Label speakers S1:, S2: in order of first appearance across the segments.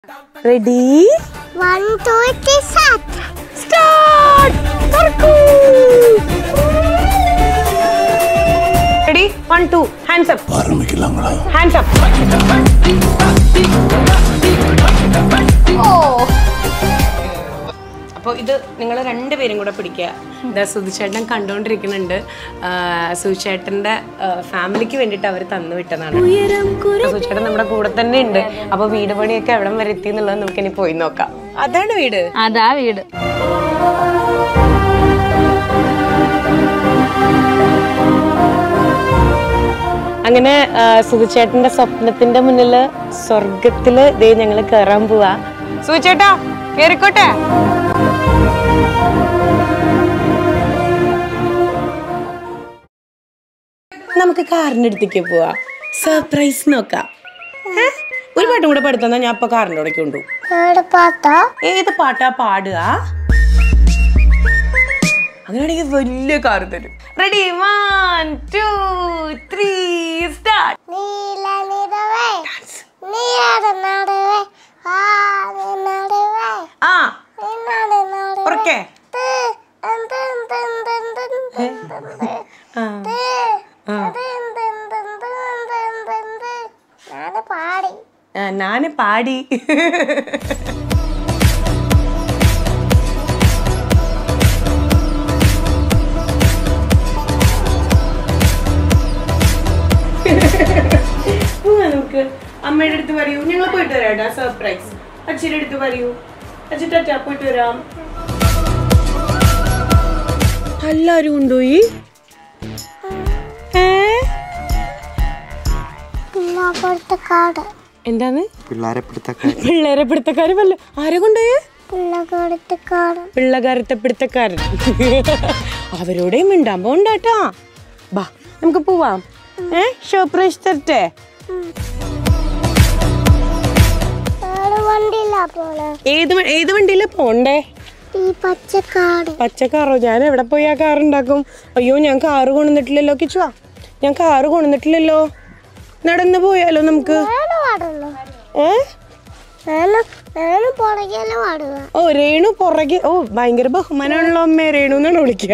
S1: Ready
S2: One, two, three, start.
S1: Start ready one two hands up
S3: ஆரம்பிக்கலாங்களா
S1: hands up അപ്പോൾ ഇത് നിങ്ങൾ രണ്ടുപേരും കൂടെ പിടിക്കുക ഇതാ സുധിച്ചേട്ടൻ കണ്ടുകൊണ്ടിരിക്കുന്നുണ്ട് സുധിച്ചേട്ടൻ്റെ ഫാമിലിക്ക് വേണ്ടിയിട്ട് അവർ തന്നു വിട്ടതാണ് സുധിച്ചേട്ടൻ നമ്മുടെ കൂടെ തന്നെ ഉണ്ട് അപ്പോൾ വീട് പണിയൊക്കെ എവിടം വരെ എത്തി എന്നുള്ളത് നമുക്കിനി പോയി നോക്കാം അതാണ് വീട്
S4: അതാ വീട്
S1: അങ്ങനെ ആ, സുധിച്ചേട്ടന്റെ സ്വപ്നത്തിന്റെ മുന്നില് സ്വർഗത്തില് ദേ ഞങ്ങള് കേറാൻ പോവാ സുധിച്ചേട്ടാ കേറിക്കോട്ടെ നമുക്ക് കാറിന്റെ അടുത്തേക്ക് പോവാ സർപ്രൈസ് നോക്കാം ഏ? ഒരു പാട്ടും കൂടെ പഠിത്തന്നാ ഞാൻ അപ്പൊ കാറിന്റെ അവിടേക്ക് കൊണ്ടു
S2: ഏത് പാട്ടാ
S1: ഏത് പാട്ടാ പാടുക അങ്ങനെയാണെങ്കിൽ വലിയ കാർ തരും ready one two three start
S2: നീല നിറവേ നീയാട് നടുവേ ആട് നടുവേ
S1: ആ
S2: നിന്നാട് നടുവേ
S1: ഉറക്കെ
S2: ത്, എന്ത്, എന്ത്, എന്ത്, എന്ത്, എന്ത്, എന്ത്, എന്ത്.
S1: ആ
S2: ത്, അത് എന്ത്, എന്ത്, എന്ത്, എന്ത്, എന്ത്, എന്ത്. ഞാന് പാടി
S1: ആ, ഞാന് പാടി പോവാ നമുക്ക് അമ്മയുടെ അടുത്ത് പറയൂ ഞങ്ങൾ പോയിട്ട് വരാട്ടാ സർപ്രൈസ് അച്ഛൻ്റെ അടുത്ത് പറയൂ അച്ഛൻ ടാറ്റാ പോയിട്ട് വരാം എല്ലാരും കൊണ്ടുപോയി ഏ
S2: പിന്നെ അവിടുത്തെ കാട്
S1: എന്താണ്
S5: പിള്ളേരെ പിടുത്തക്കാർ
S1: പിള്ളേരെ പിടുത്തക്കാര് വല്ല ആരെ കൊണ്ടുപോയി
S2: പിള്ളകടുത്ത് കാട്
S1: പിള്ളകാരത്തെ പിടുത്തക്കാരൻ അവരോടെയും മിണ്ടാൻ പോണ്ടാട്ടാ ബാ നമുക്ക് പോവാം ഏ ഷോപ്രൈസ് തരട്ടെ
S2: ഏത് വണ്ടിയിലാ പോണെ
S1: ഏത് വ- ഏത് വണ്ടിയിലാ പോണ്ടേ
S2: ഈ പച്ചക്കാട്
S1: പച്ച കാറോ ഞാൻ എവിടെ പോയി ആ കാർ ഉണ്ടാക്കും അയ്യോ ഞാൻ കാറ് കൊണ്ടുവന്നിട്ടില്ലല്ലോ കിച്ചുവാ ഞാൻ കാറ് കൊണ്ടുവന്നിട്ടില്ലല്ലോ നടന്നു പോയാലോ നമുക്ക്
S2: വേണം പാടുള്ളൂ
S1: ഏ
S2: വേണം വേണം പുറകെല്ലാം പാടുക
S1: ഓ രേണു പുറകെ ഓ ഭയങ്കര ബഹുമാനമാണല്ലോ അമ്മേ രേണു എന്നാണ് വിളിക്കുക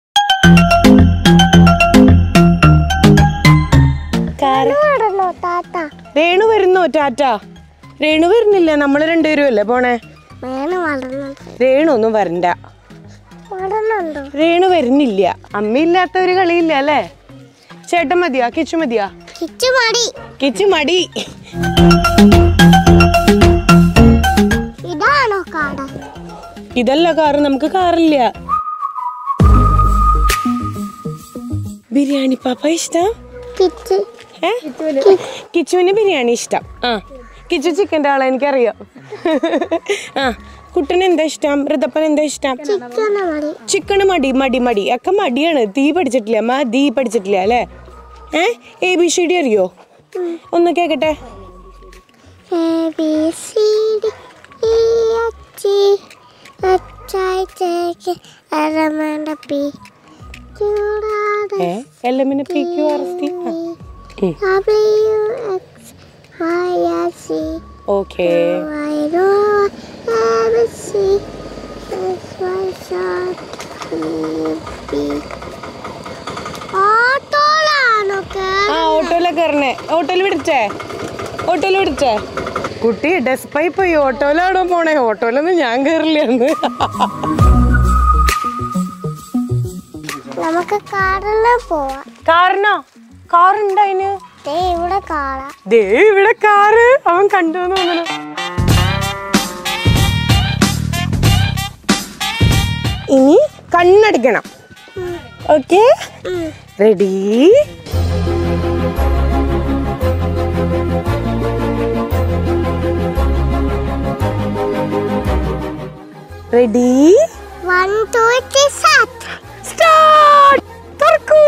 S1: കാറ്
S2: പാടണോ താത്ത
S1: രേണു വരുന്നോ ടാറ്റ രേണു വരുന്നില്ല നമ്മൾ രണ്ടുപേരും അല്ലേ പോണേ
S2: വേണം വളർന്നുണ്ട്
S1: രേണു ഒന്നും വരണ്ട
S2: വളർന്നുണ്ടോ
S1: രേണു വരുന്നില്ല അമ്മയില്ലാത്ത ഒരു കളിയില്ല അല്ലേ ചേട്ടൻ മതിയാ കിച്ചു മതിയാ
S2: കിച്ചു മടി
S1: കിച്ചു മടി
S2: ഇതാണോ കാട്
S1: ഇതല്ല കാറ് നമുക്ക് കാറില്ല ബിരിയാണി പാപ്പ ഇഷ്ടം
S2: കിച്ചു
S1: ഏ? കിച്ചുവിന് ബിരിയാണി ഇഷ്ടം ആ കിച്ചു ചിക്കൻ്റെ ആളെ എനിക്കറിയാം ആ കുട്ടന് എന്താ ഇഷ്ടം ഋതപ്പൻ എന്താ ഇഷ്ടം
S2: ചിക്കന മടി
S1: ചിക്കന് മടി മടി മടി ഒക്കെ മടിയാണ് തീ പഠിച്ചിട്ടില്ല അമ്മ ദീ പഠിച്ചിട്ടില്ല അല്ലേ ഏ എ ബി സി ഡി അറിയോ ഒന്ന് കേക്കട്ടെ
S2: A B C D E H H ചേക്ക് അരമണ്ട പി
S1: ഏ എൽ എമ്മിന് P Q R S T
S2: W X Y S C
S1: okay
S2: Y റോ A B C S Y സാറ്റ് B ഓട്ടോളാണോ
S1: ആ ഓട്ടോയിലെ കയറണേ ഓട്ടോയിൽ വിടിച്ചേ ഓട്ടോയിൽ വിടിച്ചേ കുട്ടി ഡെസ്പായി പോയി ഓട്ടോയിലാണോ പോണേ ഓട്ടോയിലൊന്നും ഞാൻ കയറില്ലെന്ന്
S2: നമുക്ക് കാറിന് പോവാം
S1: കാറിനോ കാറുണ്ടോ അതിന്
S2: ദേ ഇവിടെ കാണാം
S1: ദേ ഇവിടെ കാറ് അവൻ കണ്ടു എന്ന് തോന്നുന്നു ഇനി കണ്ണടിക്കണം okay ready ready
S2: one two three സാറ്റ്
S1: സ്റ്റാർട്ട് തുറക്കൂ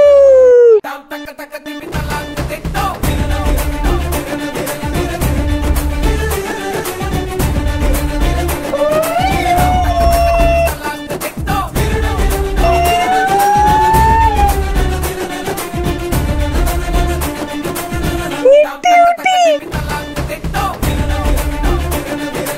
S1: ഞെട്ടി കുട്ടി.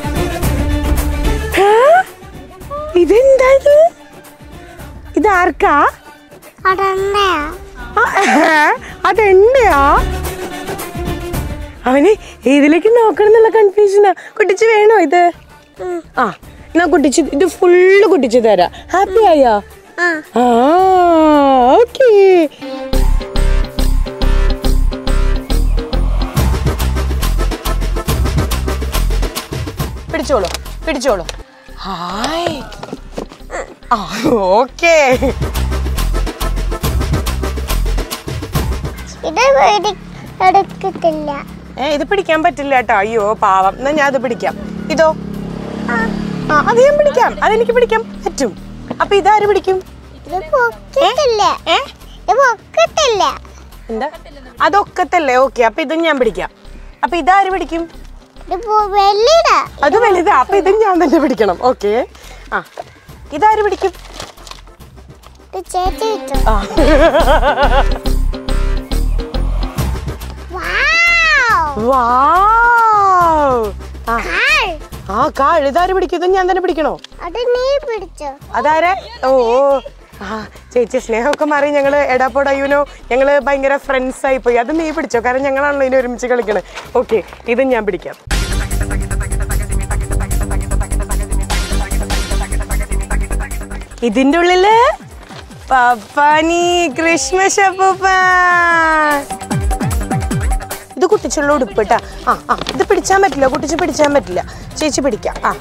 S1: അതെന്താ
S2: അതെന്തയാ
S1: ആ, അതെണ്ണയാ അവന് ഏതിലേക്ക് നോക്കണം എന്നുള്ള കൺഫ്യൂഷനാ കുട്ടിച്ച് വേണോ ഇത് ആ എന്നാ കുട്ടിച്ച് ഇത് ഫുള്ള് കുട്ടിച്ച് തരാം ഹാപ്പി ആയോ
S2: ആ
S1: ആ ഓക്കേ പിടിച്ചോളൂ പിടിച്ചോളൂ ഹായ് ആ ഓക്കേ
S2: ഇത് പേടി എടുക്കത്തില്ല
S1: ഏ ഇത് പിടിക്കാൻ പറ്റില്ല കേട്ടോ അയ്യോ പാവം എന്നാ ഞാൻ അത് പിടിക്കാം ഇതോ
S2: ആ
S1: ആ അത് ഞാൻ പിടിക്കാം അതെനിക്ക് പിടിക്കാൻ പറ്റും അപ്പൊ ഇതാര് പിടിക്കും
S2: ഇത് പൊക്കത്തില്ല
S1: ഏ
S2: ഇത് പൊക്കത്തില്ല
S1: എന്താ അതൊക്കത്തല്ലേ ഓക്കെ അപ്പൊ ഇതും ഞാൻ പിടിക്കാം അപ്പൊ ഇതാര് പിടിക്കും
S2: ഇത് പൊ- വെള്ളിടാ
S1: അത് വലുതാ അപ്പൊ ഇതും ഞാൻ തന്നെ പിടിക്കണം ഓക്കെ ആ ഇതാര് പിടിക്കും
S2: ഇത് ചേച്ചി വെച്ചു
S1: ആ
S2: വാവ്
S1: വാവ്. ആ
S2: കാൾ
S1: ആ കാൾ ഇതാര് പിടിക്കും ഇതും ഞാൻ തന്നെ പിടിക്കണോ
S2: അത് നീ പിടിച്ചോ
S1: അതാരെ ഓ ഓ. ആ ചേച്ചി സ്നേഹമൊക്കെ മാറി ഞങ്ങള് എടാപ്പോടയൂനോ ഞങ്ങള് ഭയങ്കര ഫ്രണ്ട്സ് ആയി പോയി അത് നീ പിടിച്ചോ കാരണം ഞങ്ങളാണല്ലോ ഇതിനെ ഒരുമിച്ച് കളിക്കണേ ഓക്കെ ഇതും ഞാൻ പിടിക്കാം ഇതിന്റെ ഉള്ളില് പപ്പാനി ക്രിസ്മസ് അപ്പൂപ്പ ഇത് കുട്ടിച്ചുള്ള ഉടുപ്പ് കേട്ടാ ആ ആ ഇത് പിടിച്ചാൻ പറ്റില്ല കുട്ടിച്ച് പിടിച്ചാൻ പറ്റില്ല ചേച്ചി പിടിക്കാം ആ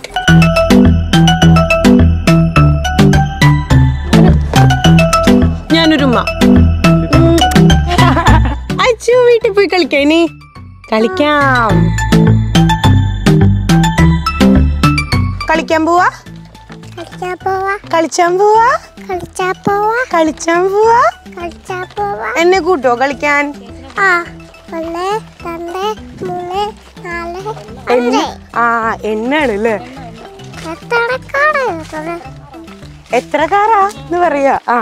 S1: ഞാനൊരു ഉമ്മ ഉം. അച്ചു വീട്ടിൽ പോയി കളിക്കാം ഇനി കളിക്കാം കളിക്കാൻ പോവാ
S2: കളിച്ചാ പോവാ
S1: കളിച്ചാൻ പോവാ
S2: കളിച്ചാ പോവാ
S1: കളിച്ചാൻ പോവാ
S2: കളിച്ചാ പോവാ
S1: എന്നെ കൂട്ടോ കളിക്കാൻ
S2: ആ ഒന്ന് രണ്ട് മൂന്ന് നാല്
S1: എണ്ണ
S2: അഞ്ച്
S1: ആ എണ്ണാണ് അല്ലേ
S2: എത്ര കാട്
S1: എത്ര കാറാ എന്ന് പറയാ ആ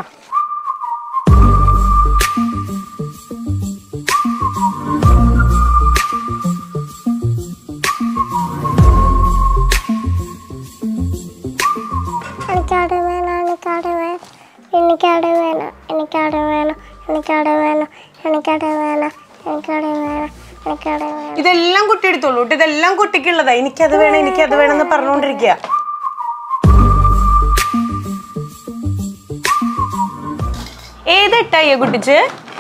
S2: എനിക്കവിടെ വേണം എനിക്കവിടെ വേണം എനിക്കവിടെ വേണം എനിക്കവിടെ വേണം എനിക്കവിടെ വേണം എനിക്കവിടെ വേണം എനിക്കവിടെ വേണം എനിക്കവിടെ വേണം
S1: ഇതെല്ലാം കുട്ടി എടുത്തോളൂ കേട്ടോ ഇതെല്ലാം കുട്ടിക്കുള്ളതാ എനിക്കത് വേണം എനിക്കത് വേണം എന്ന് പറഞ്ഞുകൊണ്ടിരിക്കുക ഏത് ഇട്ടായേ കുട്ടിച്ച്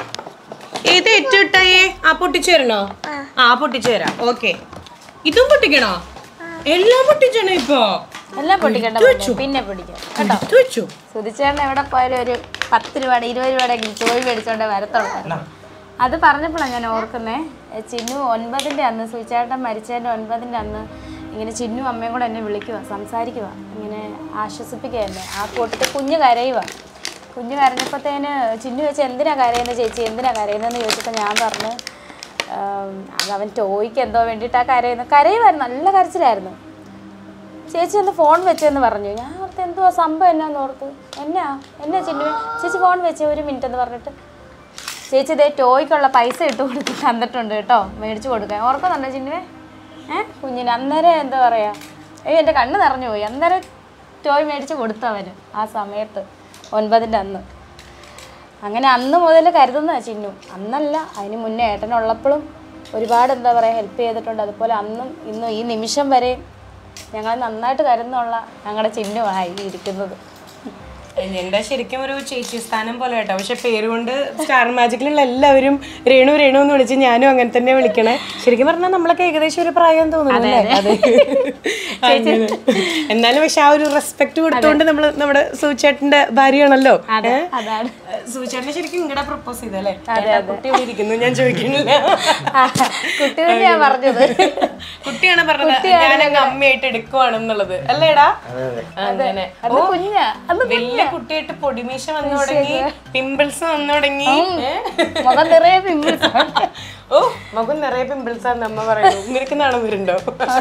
S1: ഏത് ഏറ്റവും ഇട്ടായേ ആ പൊട്ടിച്ചു തരണോ ആ പൊട്ടിച്ചു തരാം ഓക്കെ ഇതും പൊട്ടിക്കണോ എല്ലാം പൊട്ടിച്ചണോ ഇപ്പൊ
S3: എല്ലാം പൊട്ടിക്കണ്ട മോനെ. പിന്നെ പൊടിക്കാം കേട്ടോ
S1: എടുത്തു വെച്ചു
S3: സുധിച്ചേട്ടൻ എവിടെ പോയാലും ഒരു പത്ത് രൂപയുടെ ഇരുപത് രൂപയുടെ ചോയ് മേടിച്ചോണ്ട് വരത്തുള്ളൂ അത് പറഞ്ഞപ്പോഴാണ് ഞാൻ ഓർക്കുന്നേ എ, ചിന്നു ഒൻപതിൻ്റെ അന്ന് സുചേട്ടൻ മരിച്ചതിൻ്റെ ഒൻപതിൻ്റെ അന്ന് ഇങ്ങനെ ചിന്നു അമ്മയും കൂടെ എന്നെ വിളിക്കുക സംസാരിക്കുക ഇങ്ങനെ ആശ്വസിപ്പിക്കുക എന്നെ ആ കൂട്ടത്തിൽ കുഞ്ഞ് കരയുക കുഞ്ഞ് കരഞ്ഞപ്പോഴത്തേന് ചിന്നു ചോദിച്ചു എന്തിനാ കരയുന്നത് ചേച്ചി എന്തിനാ കരയുന്നതെന്ന് ചോദിച്ചപ്പോൾ ഞാൻ പറഞ്ഞു "ആം, അത് അവൻ ടോയ്ക്ക് എന്തോ വേണ്ടിയിട്ടാ കരയുന്നത് കരയുമായിരുന്നു നല്ല കരച്ചിലായിരുന്നു ചേച്ചി ഒന്ന് ഫോൺ വെച്ചെന്ന് പറഞ്ഞു ഞാൻ ഓർത്ത് എന്തുവാ സംഭവം എന്നാന്ന് ഓർത്ത് എന്നാ എന്നാ ചിന്നു ചേച്ചി ഫോൺ വെച്ചേ ഒരു മിനിറ്റ് എന്ന് പറഞ്ഞിട്ട് ചേച്ചി ഇതേ ടോയ്ക്കുള്ള പൈസ ഇട്ട് കൊടുത്ത് തന്നിട്ടുണ്ട് കേട്ടോ മേടിച്ചു കൊടുക്കാൻ ഓർക്കുന്നുണ്ടോ ചിന്നുവേ ഏ കുഞ്ഞിന് അന്നേരം എന്താ പറയാ ഏയ് എൻ്റെ കണ്ണ് നിറഞ്ഞു പോയി അന്നേരം ടോയ് മേടിച്ച് കൊടുത്തു അവന് ആ സമയത്ത് ഒൻപതിൻ്റെ അന്ന് അങ്ങനെ അന്ന് മുതൽ കരുതുന്നതാണ് ചിന്നു അന്നല്ല അതിന് മുന്നേ ഏട്ടനുള്ളപ്പോഴും ഒരുപാട് എന്താ പറയുക ഹെൽപ്പ് ചെയ്തിട്ടുണ്ട് അതുപോലെ അന്നും ഇന്നും ഈ നിമിഷം വരെ ഞങ്ങൾ നന്നായിട്ട് കരുതുന്നുള്ള ഞങ്ങളുടെ ചിഹ്നമായി ഇരിക്കുന്നത്
S1: എന്റെ ശരിക്കും ഒരു ചേച്ചി സ്ഥാനം പോലെ കേട്ടോ പക്ഷെ പേരുകൊണ്ട് സ്റ്റാർ മാജിക്കിലുള്ള എല്ലാവരും രേണു രേണു എന്ന് വിളിച്ച് ഞാനും അങ്ങനെ തന്നെ വിളിക്കണേ ശരിക്കും പറഞ്ഞാൽ നമ്മളൊക്കെ ഏകദേശം ഒരു പ്രായം തോന്നുന്നു അല്ലേ? അതെ അങ്ങനെ. എന്നാലും പക്ഷെ ആ ഒരു റെസ്പെക്ട് കൊടുത്തുകൊണ്ട് നമ്മൾ നമ്മുടെ സൂചേട്ടന്റെ ഭാര്യയാണല്ലോ ഏ?
S3: അതാണ്
S1: സൂചേട്ടനെ ശരിക്കും ഇങ്ങടെ പ്രപ്പോസ് ചെയ്തല്ലേ കുട്ടി ഇവിടെ ഇരിക്കുന്നു ഞാൻ ചോദിക്കുന്നില്ല
S3: കുട്ടി തന്നെയാ പറഞ്ഞത്
S1: കുട്ടിയാണ് പറഞ്ഞത് ഞാനങ്ങ് അമ്മയായിട്ട് എടുക്കുവാണെന്നുള്ളത് അല്ലേടാ അങ്ങനെ
S3: അന്ന് കുഞ്ഞാ അന്ന്
S1: വലിയ കുട്ടിയായിട്ട് പൊടിമീശ വന്നു തുടങ്ങി പിമ്പിൾസ് വന്നു തുടങ്ങി ഏ?
S3: മുഖം നിറയെ പിമ്പിൾസ്
S1: ഓ മുഖം നിറയെ പിമ്പിൾസ് ആണെന്ന് അമ്മ പറയുന്നു നിനക്ക് നാണം വരുന്നുണ്ടോ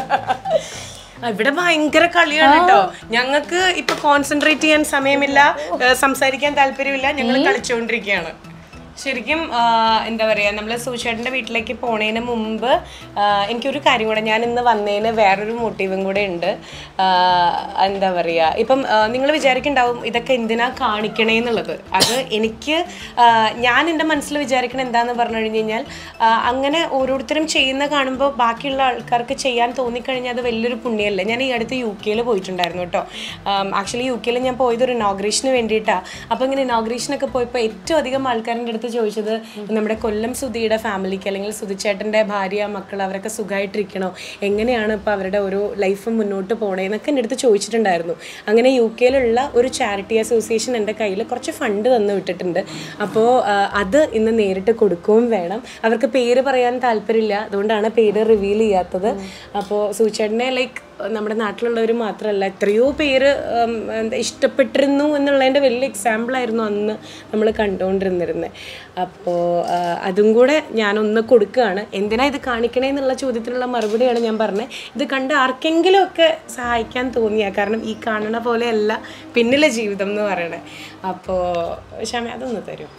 S1: ആ, ഇവിടെ ഭയങ്കര കളിയാണ് കേട്ടോ ഞങ്ങൾക്ക് ഇപ്പൊ കോൺസെൻട്രേറ്റ് ചെയ്യാൻ സമയമില്ല ഏ, സംസാരിക്കാൻ താല്പര്യമില്ല ഞങ്ങൾ കളിച്ചുകൊണ്ടിരിക്കുകയാണ് ശരിക്കും ആ, എന്താ പറയുക നമ്മൾ സൂചേട്ടൻ്റെ വീട്ടിലേക്ക് പോണതിന് മുമ്പ് ആ, എനിക്കൊരു കാര്യം കൂടെ ഞാൻ ഇന്ന് വന്നതിന് വേറൊരു മോട്ടീവും കൂടെ ഉണ്ട് ആ, എന്താ പറയുക ഇപ്പം നിങ്ങൾ വിചാരിക്കുന്നുണ്ടാവും ഇതൊക്കെ എന്തിനാ കാണിക്കണേ എന്നുള്ളത് അത് എനിക്ക് ആ, ഞാൻ എൻ്റെ മനസ്സിൽ വിചാരിക്കണത് എന്താന്ന് പറഞ്ഞു കഴിഞ്ഞ് കഴിഞ്ഞാൽ ആ, അങ്ങനെ ഓരോരുത്തരും ചെയ്യുന്ന കാണുമ്പോൾ ബാക്കിയുള്ള ആൾക്കാർക്ക് ചെയ്യാൻ തോന്നിക്കഴിഞ്ഞാൽ അത് വലിയൊരു പുണ്യമല്ലേ ഞാൻ ഈ അടുത്ത് യു കെയിൽ പോയിട്ടുണ്ടായിരുന്നു കേട്ടോ ആക്ച്വലി യു കെയിൽ ഞാൻ പോയത് ഒരു ഇനോഗ്രേഷന് വേണ്ടിയിട്ടാണ് അപ്പോൾ ഇങ്ങനെ ഇനോഗ്രേഷനൊക്കെ പോയപ്പോൾ ഏറ്റവും അധികം ആൾക്കാരുടെ അടുത്ത് ചോദിച്ചത് നമ്മുടെ കൊല്ലം സുധിയുടെ ഫാമിലിക്ക് അല്ലെങ്കിൽ സുധിച്ചേട്ടൻ്റെ ഭാര്യ മക്കൾ അവരൊക്കെ സുഖമായിട്ടിരിക്കണോ എങ്ങനെയാണ് ഇപ്പോൾ അവരുടെ ഒരു ലൈഫ് മുന്നോട്ട് പോണേന്നൊക്കെ എൻ്റെ അടുത്ത് ചോദിച്ചിട്ടുണ്ടായിരുന്നു അങ്ങനെ യു കെയിലുള്ള ഒരു ചാരിറ്റി അസോസിയേഷൻ എൻ്റെ കയ്യിൽ കുറച്ച് ഫണ്ട് തന്നു വിട്ടിട്ടുണ്ട് അപ്പോൾ അത് ഇന്ന് നേരിട്ട് കൊടുക്കുകയും വേണം അവർക്ക് പേര് പറയാൻ താല്പര്യമില്ല അതുകൊണ്ടാണ് പേര് റിവീൽ ചെയ്യാത്തത് അപ്പോൾ സൂചേട്ടനെ ലൈക്ക് നമ്മുടെ നാട്ടിലുള്ളവർ മാത്രമല്ല എത്രയോ പേര് ഉം, എന്താ ഇഷ്ടപ്പെട്ടിരുന്നു എന്നുള്ളതിൻ്റെ വലിയ എക്സാമ്പിളായിരുന്നു അന്ന് നമ്മൾ കണ്ടുകൊണ്ടിരുന്നിരുന്നത് അപ്പോൾ അതും കൂടെ ഞാനൊന്ന് കൊടുക്കുകയാണ് എന്തിനാ ഇത് കാണിക്കണേ എന്നുള്ള ചോദ്യത്തിനുള്ള മറുപടിയാണ് ഞാൻ പറഞ്ഞത് ഇത് കണ്ട് ആർക്കെങ്കിലും ഒക്കെ സഹായിക്കാൻ തോന്നിയ കാരണം ഈ കാണണ പോലെയല്ല പിന്നിലെ ജീവിതം എന്ന് പറയണേ അപ്പോൾ ക്ഷമ അതൊന്ന് തരും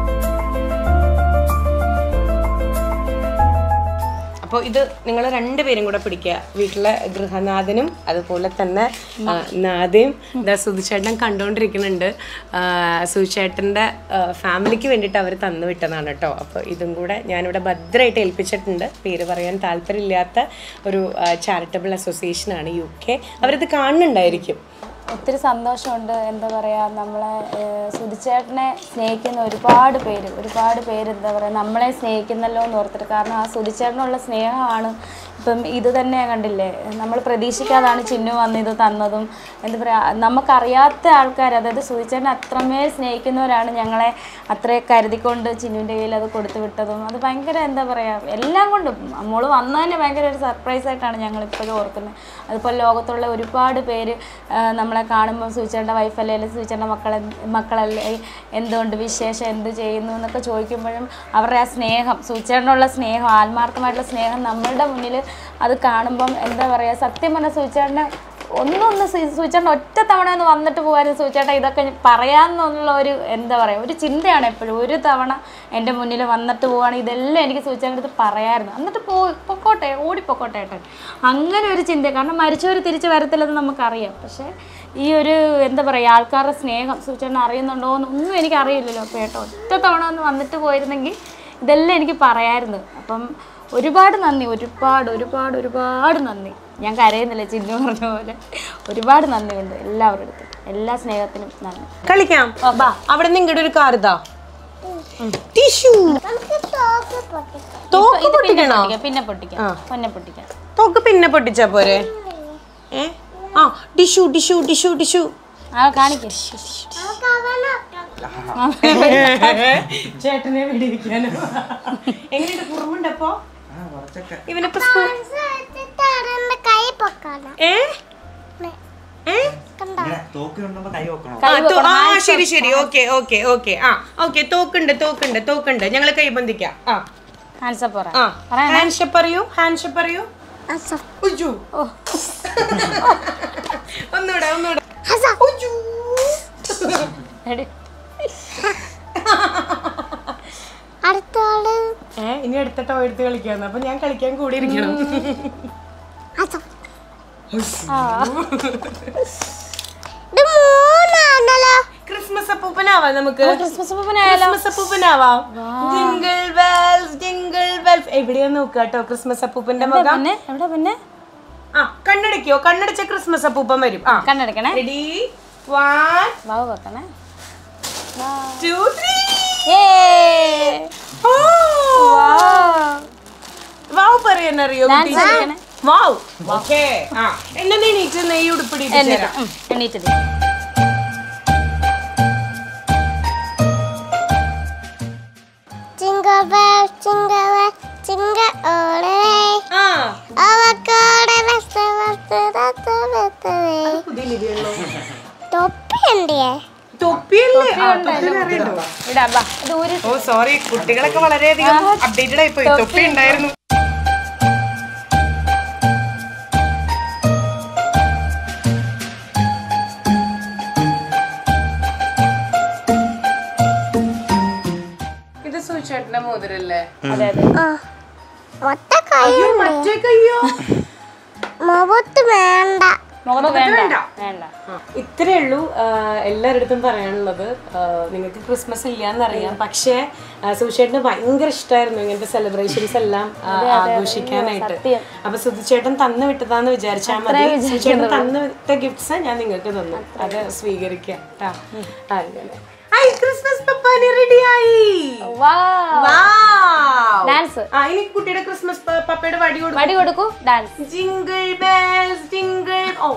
S1: അപ്പോൾ ഇത് നിങ്ങൾ രണ്ടുപേരും കൂടെ പിടിക്കുക വീട്ടിലെ ഗൃഹനാഥനും അതുപോലെ തന്നെ ആ, നാദയും ഇതാ സുധിച്ചേട്ടൻ കണ്ടുകൊണ്ടിരിക്കുന്നുണ്ട് ആ, സുധിച്ചേട്ടൻ്റെ ഫാമിലിക്ക് വേണ്ടിയിട്ട് അവർ തന്നു വിട്ടതാണ് കേട്ടോ അപ്പോൾ ഇതും കൂടെ ഞാനിവിടെ ഭദ്രമായിട്ട് ഏൽപ്പിച്ചിട്ടുണ്ട് പേര് പറയാൻ താല്പര്യമില്ലാത്ത ഒരു ചാരിറ്റബിൾ അസോസിയേഷനാണ് യു കെ അവരിത് കാണുന്നുണ്ടായിരിക്കും
S3: ഒത്തിരി സന്തോഷമുണ്ട് എന്താ പറയുക നമ്മളെ ഏഹ്, സുധിച്ചേട്ടനെ സ്നേഹിക്കുന്ന ഒരുപാട് പേര് ഒരുപാട് പേര് എന്താ പറയുക നമ്മളെ സ്നേഹിക്കുന്നല്ലോ എന്ന് ഓർത്തിട്ട് കാരണം ആ സുധിച്ചേട്ടനുള്ള സ്നേഹമാണ് ഇപ്പം ഇത് തന്നെ കണ്ടില്ലേ നമ്മൾ പ്രതീക്ഷിക്കാതാണ് ചിന്നു വന്ന് ഇത് തന്നതും എന്താ പറയുക നമുക്കറിയാത്ത ആൾക്കാർ അതായത് സുധിച്ചേട്ടനെ അത്രമേൽ സ്നേഹിക്കുന്നവരാണ് ഞങ്ങളെ അത്രയും കരുതിക്കൊണ്ട് ചിന്നുവിൻ്റെ കയ്യിൽ അത് കൊടുത്തു വിട്ടതും അത് ഭയങ്കര എന്താ പറയുക എല്ലാം കൊണ്ടും മോള് വന്നതന്നെ ഭയങ്കര ഒരു സർപ്രൈസ് ആയിട്ടാണ് ഞങ്ങൾ ഇപ്പോഴും ഓർക്കുന്നത് അതുപോലെ ലോകത്തുള്ള ഒരുപാട് പേര് ആ, നമ്മളെ കാണുമ്പോൾ സൂചിച്ചേണ്ട വൈഫല്ലേ അല്ലെങ്കിൽ സൂചിച്ചേണ്ട മക്കളെ മക്കളല്ലേ എന്തുകൊണ്ട് വിശേഷം എന്ത് ചെയ്യുന്നു എന്നൊക്കെ ചോദിക്കുമ്പോഴും അവരുടെ ആ സ്നേഹം സൂചിച്ചേട്ടനുള്ള സ്നേഹം ആത്മാർത്ഥമായിട്ടുള്ള സ്നേഹം നമ്മളുടെ മുന്നിൽ അത് കാണുമ്പം എന്താ പറയുക സത്യം പറഞ്ഞ സൂചിച്ചേട്ടനെ ഒന്നൊന്ന് സൂചിച്ചേട്ടൻ ഒറ്റ തവണ ഒന്ന് വന്നിട്ട് പോകാനും സൂചിച്ചേട്ടൻ ഇതൊക്കെ പറയാമെന്നുള്ള ഒരു എന്താ പറയുക ഒരു ചിന്തയാണ് എപ്പോഴും ഒരു തവണ എൻ്റെ മുന്നിൽ വന്നിട്ട് പോവുകയാണെങ്കിൽ ഇതെല്ലാം എനിക്ക് സൂചിച്ചേട്ടൻ്റെ അടുത്ത് പറയായിരുന്നു എന്നിട്ട് പോ പൊക്കോട്ടെ ഓടിപ്പൊക്കോട്ടെ ഏട്ടൻ അങ്ങനെ ഒരു ചിന്ത കാരണം മരിച്ചവർ തിരിച്ച് വരത്തില്ലെന്ന് നമുക്കറിയാം പക്ഷേ ഈ ഒരു എന്താ പറയുക ആൾക്കാരുടെ സ്നേഹം സൂചിച്ചേട്ടൻ അറിയുന്നുണ്ടോ എന്നൊന്നും എനിക്ക് അറിയില്ലല്ലോ അപ്പോൾ ഏട്ടൻ ഒറ്റ തവണ ഒന്ന് വന്നിട്ട് പോയിരുന്നെങ്കിൽ ഇതെല്ലാം എനിക്ക് പറയായിരുന്നു അപ്പം ഒരുപാട് നന്ദി ഒരുപാട് ഒരുപാട് ഒരുപാട് നന്ദി ഞാൻ കരയുന്നില്ല ചിന്നു പറഞ്ഞ പോലെ ഒരുപാട് നന്ദിയുണ്ട് എല്ലാവരുടെ അടുത്തും എല്ലാ സ്നേഹത്തിനും നന്ദി
S1: കളിക്കാം ബാ അവിടെ നിന്ന് ഇങ്ങോട്ട് ഒരു കാർ ഇതാ ടിഷ്യൂ
S2: നമുക്ക് തോക്ക് പൊട്ടിക്കാം
S1: തോക്ക്
S3: ഇത് പിന്നെ
S1: പൊട്ടിക്കണോ
S3: പൊട്ടിക്കാം പിന്നെ പൊട്ടിക്കാം പിന്നെ പൊട്ടിക്കാം
S1: തോക്ക് പിന്നെ പൊട്ടിച്ചാ പോരെ ഏ ആ ടിഷ്യൂ ടിഷ്യൂ ടിഷ്യൂ ടിഷ്യൂ
S3: ആ കാണിക്കേ
S2: നമുക്ക് അവനെ
S1: ചേട്ടനെ വിടിയിരിക്കാനോ എങ്ങനെയുണ്ട് കുറുമുണ്ടപ്പോ ഇവനിപ്പോ സ്കൂൾ
S2: വെച്ചിട്ട് അവരുടെ കൈ പൊക്കാണ്
S1: ഏ ഏ
S2: കണ്ടോ
S4: തോക്ക് കണ്ടുമ്പോ കൈ വെക്കണം
S1: ആ, തോ- ആ ശരി ശരി ഓക്കെ ഓക്കെ ഓക്കെ ആ ഓക്കെ തോക്കുണ്ട് തോക്കുണ്ട് തോക്കുണ്ട് ഞങ്ങൾ കൈബന്ധിക്കാം ആ
S3: ആൻസർ പറ
S1: ആ ഹാൻഡ്ഷപ്പ് പറയൂ ഹാൻഡ്ഷപ്പ് പറയൂ
S2: അസ
S1: ഉജ്ജു ഒന്നൂടെ ഒന്നൂടെ
S2: അസ
S1: ഉജ്ജു
S3: എടി.
S2: അടുത്തോള്
S1: ഏ ഇനി അടുത്ത ടോ എടുത്ത് കളിക്കാന്ന് അപ്പൊ ഞാൻ കളിക്കാൻ കൂടി ഇരിക്കണം
S2: അസ ഇത് മൂന്നാണല്ലോ
S1: ക്രിസ്മസ് അപ്പൂപ്പനാവാം നമുക്ക്
S3: ക്രിസ്മസ് പൂപ്പനായാലോ
S1: ക്രിസ്മസ് അപ്പൂപ്പനാവാം ജിംഗിൾ ബെൽസ് ജിംഗിൾ ബെൽസ് എവിടെയാ നോക്കുക കേട്ടോ ക്രിസ്മസ് അപ്പൂപ്പന്റെ മുഖം
S3: പിന്നെ എവിടെ പിന്നെ
S1: ആ കണ്ണടയ്ക്കോ കണ്ണടച്ച ക്രിസ്മസ് അപ്പൂപ്പൻ വരും ആ
S3: കണ്ണെടുക്കണേ
S1: റെഡി വൺ
S3: വാവ് വെക്കണേ
S1: ടു ത്രീ
S3: ഏ
S1: വാവ് പറയാനറിയോ
S3: Dance കളിക്കണേ.
S1: വാവ് ഓക്കേ ആ എന്നെ നീച്ച് നെയ്യ് ഉടുപ്പിടിയിട്ട്
S3: എന്നിട്ട്
S1: ചേരാം.
S3: ഉം, എണീറ്റ് ദേ.
S2: ചിങ്ക ബെൽ ചിങ്ക ബെൽ ചിങ്ക ഓളേ
S1: ആ
S2: അവക്കോടെ രസ രസ രസ രസവേ
S1: പുതിയ ലിപിയുള്ളൂ
S2: തൊപ്പി ഉണ്ടേ
S1: തൊപ്പിയല്ലേ ആ, തൊപ്പി അറിയണ്ടോ
S3: ഇടാ ബാ ഇത് ഊരി
S1: ഓ സോറി കുട്ടികളൊക്കെ വളരെയധികം അപ്ഡേറ്റഡ് ആയി പോയി തൊപ്പി ഉണ്ടായിരുന്നു ഇത് അല്ലേ
S3: അതെ അതെ
S2: ആ മൊത്ത കൈ
S1: മറ്റേ കയ്യോ
S2: മുഖത്ത് വേണ്ട
S3: മുഖത്ത് വേണ്ട വേണ്ട
S1: ഇത്രേ ഉള്ളൂ എല്ലാവരുടെ പറയാനുള്ളത് ആ, നിങ്ങൾക്ക് ക്രിസ്മസ് ഇല്ലാന്നറിയാം പക്ഷേ സുചേട്ടന് ഭയങ്കര ഇഷ്ടമായിരുന്നു ഇങ്ങനത്തെ സെലിബ്രേഷൻസ് എല്ലാം ആ, ആഘോഷിക്കാനായിട്ട് അപ്പൊ സുധിച്ചേട്ടൻ തന്നു വിട്ടതാന്ന് വിചാരിച്ചാൽ മതി സുധിച്ചേട്ടൻ തന്നു വിട്ട ഗിഫ്റ്റ്സ് ഞാൻ നിങ്ങൾക്ക് തന്നു അത് സ്വീകരിക്കാം ട്ടാ. അങ്ങനെ ഐ ക്രിസ്മസ് പപ്പാനി റെഡിയായി
S3: ഡാൻസ്
S1: ആ ഇനി കുട്ടിയുടെ ക്രിസ്മസ് പ- പപ്പയുടെ വടി കൊടുക്കും
S3: വടി കൊടുക്കൂ dance
S1: jingle bells jingle oh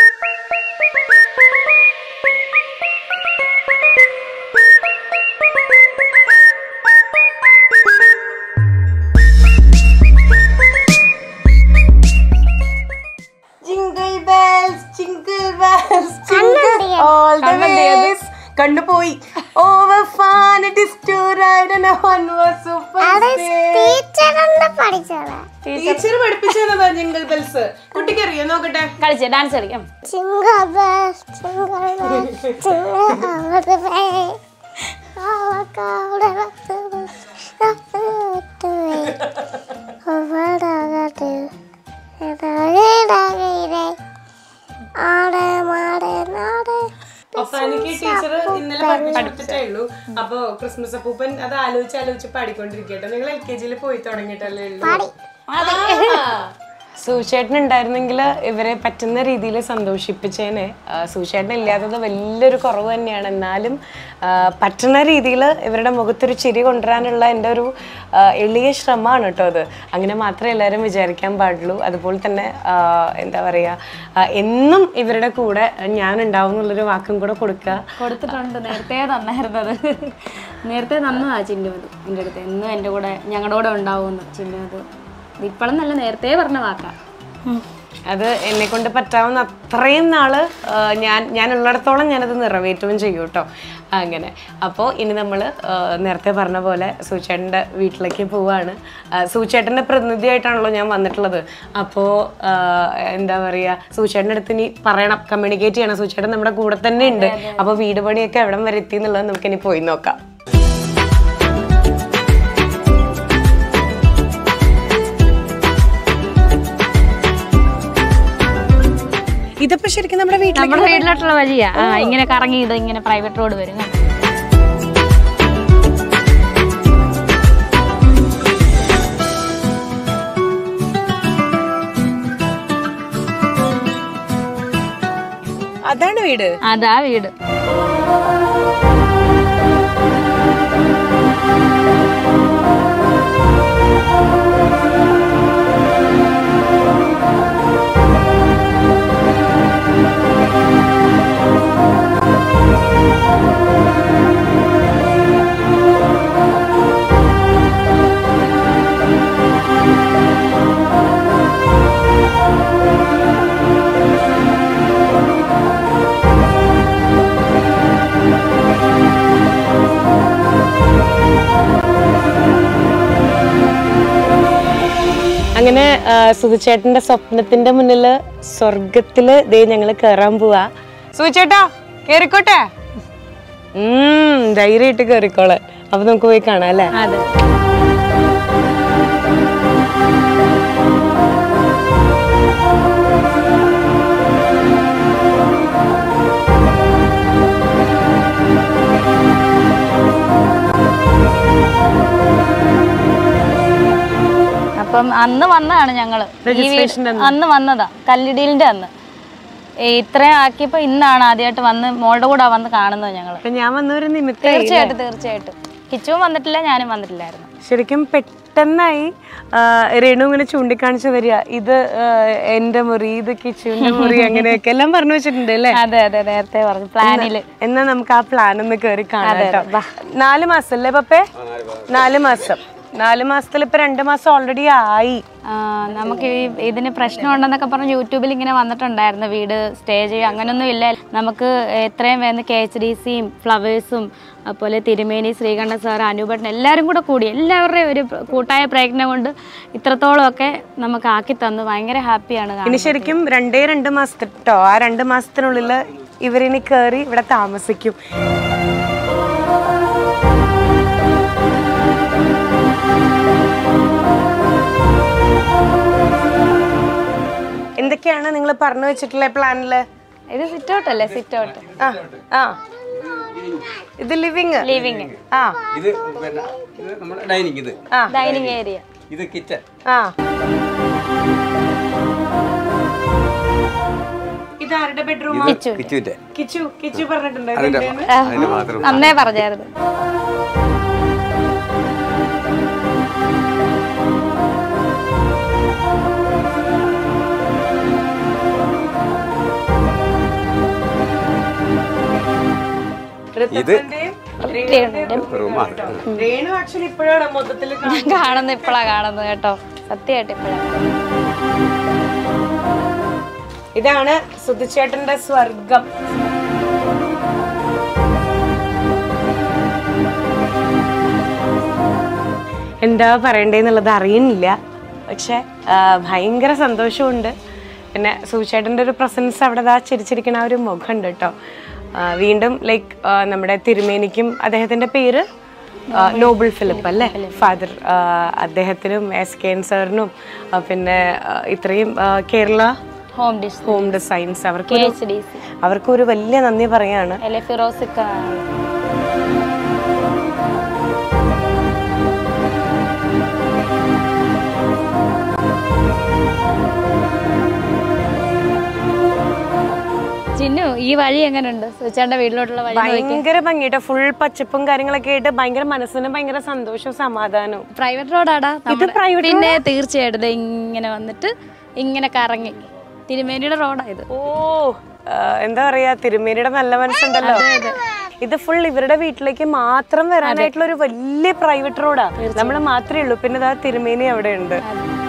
S1: jingle bells jingle bells jingle all the ways കണ്ടുപോയി over fun it is to ride and one was super
S2: ടീച്ചറിന്റെ പഠിച്ചതാ
S1: ടീച്ചർ പഠിപ്പിച്ചു തന്നതാ ജിങ്കിൾ ബെൽസ് കുട്ടിക്ക് അറിയോ നോക്കട്ടെ
S3: കളിച്ച് ഡാൻസ് കളിക്കാം
S2: Jingle bells, jingle bells, jingle all the way. All the golden bells, the way. Over the do, and the day, ആടെ മാടെ നാടെ
S1: അപ്പൊ എനിക്ക് ടീച്ചർ ഇന്നലെ പഠിപ്പിച്ചിട്ടേ ഉള്ളൂ അപ്പൊ ക്രിസ്മസ് അപ്പൂപ്പൻ അത് ആലോചിച്ച് ആലോചിച്ച് പാടിക്കൊണ്ടിരിക്കട്ടെ നിങ്ങൾ എൽ കെ ജിയിൽ പോയി തുടങ്ങിയിട്ടല്ലേ ഉള്ളൂ സൂചേട്ടൻ ഉണ്ടായിരുന്നെങ്കിൽ ഇവരെ പറ്റുന്ന രീതിയിൽ സന്തോഷിപ്പിച്ചേനെ ആ, സൂചേട്ടൻ ഇല്ലാത്തത് വലിയൊരു കുറവ് തന്നെയാണ് എന്നാലും ആ, പറ്റുന്ന രീതിയിൽ ഇവരുടെ മുഖത്തൊരു ചിരി കൊണ്ടുവരാനുള്ള എൻ്റെ ഒരു ആ, എളിയ ശ്രമമാണ് കേട്ടോ അത് അങ്ങനെ മാത്രമേ എല്ലാവരും വിചാരിക്കാൻ പാടുള്ളൂ അതുപോലെ തന്നെ ആ, എന്താ പറയുക എന്നും ഇവരുടെ കൂടെ ഞാൻ ഉണ്ടാവും എന്നുള്ളൊരു വാക്കും കൂടെ കൊടുക്കുക
S3: കൊടുത്തിട്ടുണ്ട് നേരത്തെ തന്നായിരുന്നത് നേരത്തെ തന്നതാ ചിന്നു അത് എൻ്റെ അടുത്ത് എന്നും എൻ്റെ കൂടെ ഞങ്ങളുടെ കൂടെ ഉണ്ടാവുമെന്ന് ചിന്നു അത് ഇപ്പോഴും നല്ല നേരത്തെ പറഞ്ഞ വാക്കാ
S1: അത് എന്നെ കൊണ്ട് പറ്റാവുന്ന അത്രയും നാള് ആ, ഞാൻ ഞാൻ ഉള്ളിടത്തോളം ഞാനത് നിറവേറ്റുകയും ചെയ്യും കേട്ടോ അങ്ങനെ അപ്പോൾ ഇനി നമ്മൾ നേരത്തെ പറഞ്ഞ പോലെ സൂചേട്ടൻ്റെ വീട്ടിലേക്ക് പോവാണ് ആ, സൂചേട്ടൻ്റെ പ്രതിനിധിയായിട്ടാണല്ലോ ഞാൻ വന്നിട്ടുള്ളത് അപ്പോൾ എന്താ പറയുക സൂചേട്ടൻ്റെ അടുത്ത് ഇനി പറയണം കമ്മ്യൂണിക്കേറ്റ് ചെയ്യണം സൂചേട്ടൻ നമ്മുടെ കൂടെ തന്നെ ഉണ്ട് അപ്പോൾ വീട് പണിയൊക്കെ എവിടം വരെ എത്തി എന്നുള്ളത് നമുക്കിനി പോയി നോക്കാം ഇതിപ്പോ ശരിക്കും നമ്മുടെ വീട്ടിലേക്ക്
S3: നമ്മുടെ വീട്ടിലോട്ടുള്ള വഴിയാ ആ ഇങ്ങനെ കറങ്ങി ഇത് ഇങ്ങനെ പ്രൈവറ്റ് റോഡ് വരും കേട്ടോ.
S1: അതാണ് വീട്
S3: അതാ വീട്
S1: അങ്ങനെ ആ, സുധിച്ചേട്ടന്റെ സ്വപ്നത്തിന്റെ മുന്നില് സ്വർഗത്തില് ദേ ഞങ്ങള് കേറാൻ പോവാ സുധിച്ചേട്ടാ കേറിക്കോട്ടെ ഉം ധൈര്യമായിട്ട് കേറിക്കോളെ അപ്പൊ നമുക്ക് പോയി കാണാം അല്ലേ
S3: അതെ അപ്പം അന്ന് വന്നതാണ് ഞങ്ങള് ഈ വീട് അന്ന് വന്നതാ കല്ലിടീലിന്റെ അന്ന് ഈ ഇത്രയും ആക്കിയപ്പോ ഇന്നാണ് ആദ്യമായിട്ട് വന്ന് മോളുടെ കൂടെ വന്ന് കാണുന്നത് ഞങ്ങള്
S1: അപ്പൊ ഞാൻ വന്നൊരു നിമിത്തം
S3: തീർച്ചയായിട്ടും തീർച്ചയായിട്ടും കിച്ചുവും വന്നിട്ടില്ല ഞാനും വന്നിട്ടില്ലായിരുന്നു
S1: ശരിക്കും പെട്ടെന്നായി ആ, രേണു ഇങ്ങനെ ചൂണ്ടിക്കാണിച്ചു തരിക ഇത് ആ, എന്റെ മുറി ഇത് കിച്ചുവിന്റെ മുറി അങ്ങനെയൊക്കെ എല്ലാം പറഞ്ഞു വെച്ചിട്ടുണ്ട് അല്ലേ
S3: അതെ അതെ നേരത്തെ പറഞ്ഞു പ്ലാനില്
S1: എന്നാ നമുക്ക് ആ പ്ലാൻ ഒന്ന് കേറി കാണാം കേട്ടോ നാല് മാസം അല്ലേ പപ്പേ നാല് മാസം നാല് മാസത്തിൽ ഇപ്പൊ രണ്ട് മാസം ഓൾറെഡി ആയി
S3: ആ, നമുക്ക് ഈ ഇതിന് പ്രശ്നമുണ്ടെന്നൊക്കെ പറഞ്ഞ് യൂട്യൂബിൽ ഇങ്ങനെ വന്നിട്ടുണ്ടായിരുന്നു വീട് സ്റ്റേ ചെയ്യുക അങ്ങനൊന്നും ഇല്ല നമുക്ക് എത്രയും വേഗം കെ എച്ച് ഡി സിയും ഫ്ലവേഴ്സും അതുപോലെ തിരുമേനി ശ്രീകണ്ഠ സാർ അനൂപേട്ടൻ എല്ലാവരും കൂടെ കൂടി എല്ലാവരുടെയും ഒരു കൂട്ടായ പ്രയത്നം കൊണ്ട് ഇത്രത്തോളമൊക്കെ നമുക്ക് ആക്കി തന്നു ഭയങ്കര ഹാപ്പിയാണ് കാണാൻ.
S1: ഇനി ശരിക്കും രണ്ടേ രണ്ട് മാസത്തിട്ടോ ആ രണ്ട് മാസത്തിനുള്ളിൽ ഇവരിനി കയറി ഇവിടെ താമസിക്കും എന്തൊക്കെയാണ് നിങ്ങൾ പറഞ്ഞു വെച്ചിട്ടുള്ള പ്ലാനില്
S3: ഇത് സിറ്റ് ഔട്ട് അല്ലേ സിറ്റ് ഔട്ട്
S1: ആ ആ ഇത് ലിവിങ്
S3: ലിവിങ്
S1: ആ
S4: ഇത് പിന്നെ ഇത് നമ്മുടെ ഡൈനിങ് ഇത്
S1: ആ
S3: ഡൈനിങ് ഏരിയ
S4: ഇത് കിച്ചൺ
S1: ആ ഇത് ആരുടെ ബെഡ്റൂം
S3: കിച്ചു
S4: കിച്ചുവിന്റെ
S1: കിച്ചു കിച്ചു പറഞ്ഞിട്ടുണ്ട്
S4: അതിന്റെ
S1: ഇതെന്താണ്?
S4: അതിന്റെ മാത്രം
S3: അന്നേ പറഞ്ഞായിരുന്നു
S1: ഋതുവിന്റെയും രേണുവിന്റെയും
S4: റൂമാണ്
S1: രേണു ആക്ച്വലി ഇപ്പോഴാണ് മൊത്തത്തിൽ
S3: കാണുന്ന ഇപ്പളാ കാണുന്നത് കേട്ടോ സത്യമായിട്ട് ഇപ്പഴാ
S1: ഇതാണ് സുധിച്ചേട്ടന്റെ സ്വർഗം എന്താ പറയണ്ടേന്നുള്ളത് അറിയുന്നില്ല പക്ഷെ ആ, ഭയങ്കര സന്തോഷമുണ്ട് പിന്നെ സുചേട്ടൻ്റെ ഒരു പ്രസൻസ് അവിടെ ദാ ചിരിച്ചിരിക്കണ ആ ഒരു മുഖമുണ്ട് കേട്ടോ ആ, വീണ്ടും ലൈക്ക് നമ്മുടെ തിരുമേനിക്കും അദ്ദേഹത്തിൻ്റെ പേര് ആ, നോബിൾ ഫിലിപ്പ് അല്ലേ ഫാദർ അദ്ദേഹത്തിനും എസ് കെ എൻ സാറിനും ആ, പിന്നെ ആ, ഇത്രയും ആ, Kerala
S3: home dish
S1: home designs അവർക്ക്
S3: കെ
S1: ഒരു-
S3: എച്ച് ഡി സി
S1: അവർക്ക് ഒരു വലിയ നന്ദി പറയാണ്
S3: അല്ലെ ഫിറോസിക്ക ചിന്നു ഈ വഴി എങ്ങനെയുണ്ട് സുചാന്റെ വീട്ടിലോട്ടുള്ള വഴി
S1: ഭയങ്കര ഭംഗിയായിട്ട് ഫുൾ പച്ചപ്പും കാര്യങ്ങളൊക്കെ ആയിട്ട് ഭയങ്കര മനസ്സിന് ഭയങ്കര സന്തോഷവും സമാധാനവും
S3: പ്രൈവറ്റ് റോഡാടാ നമ്മുടെ.
S1: private
S3: പിന്നെ തീർച്ചയായിട്ടും ദേ ഇങ്ങനെ വന്നിട്ട് ഇങ്ങനെ കറങ്ങി തിരുമേനിയുടെ റോഡാ ഇത്
S1: ഓ ആ, എന്താ പറയാ തിരുമേനിയുടെ നല്ല മനസ്സുണ്ടല്ലോ ഇത് ഫുൾ ഇവരുടെ വീട്ടിലേക്ക് മാത്രം വരാനായിട്ടുള്ള ഒരു വലിയ പ്രൈവറ്റ് റോഡാ നമ്മൾ മാത്രമേ ഉള്ളൂ പിന്നെ ഇതാ തിരുമേനി അവിടെ ഉണ്ട്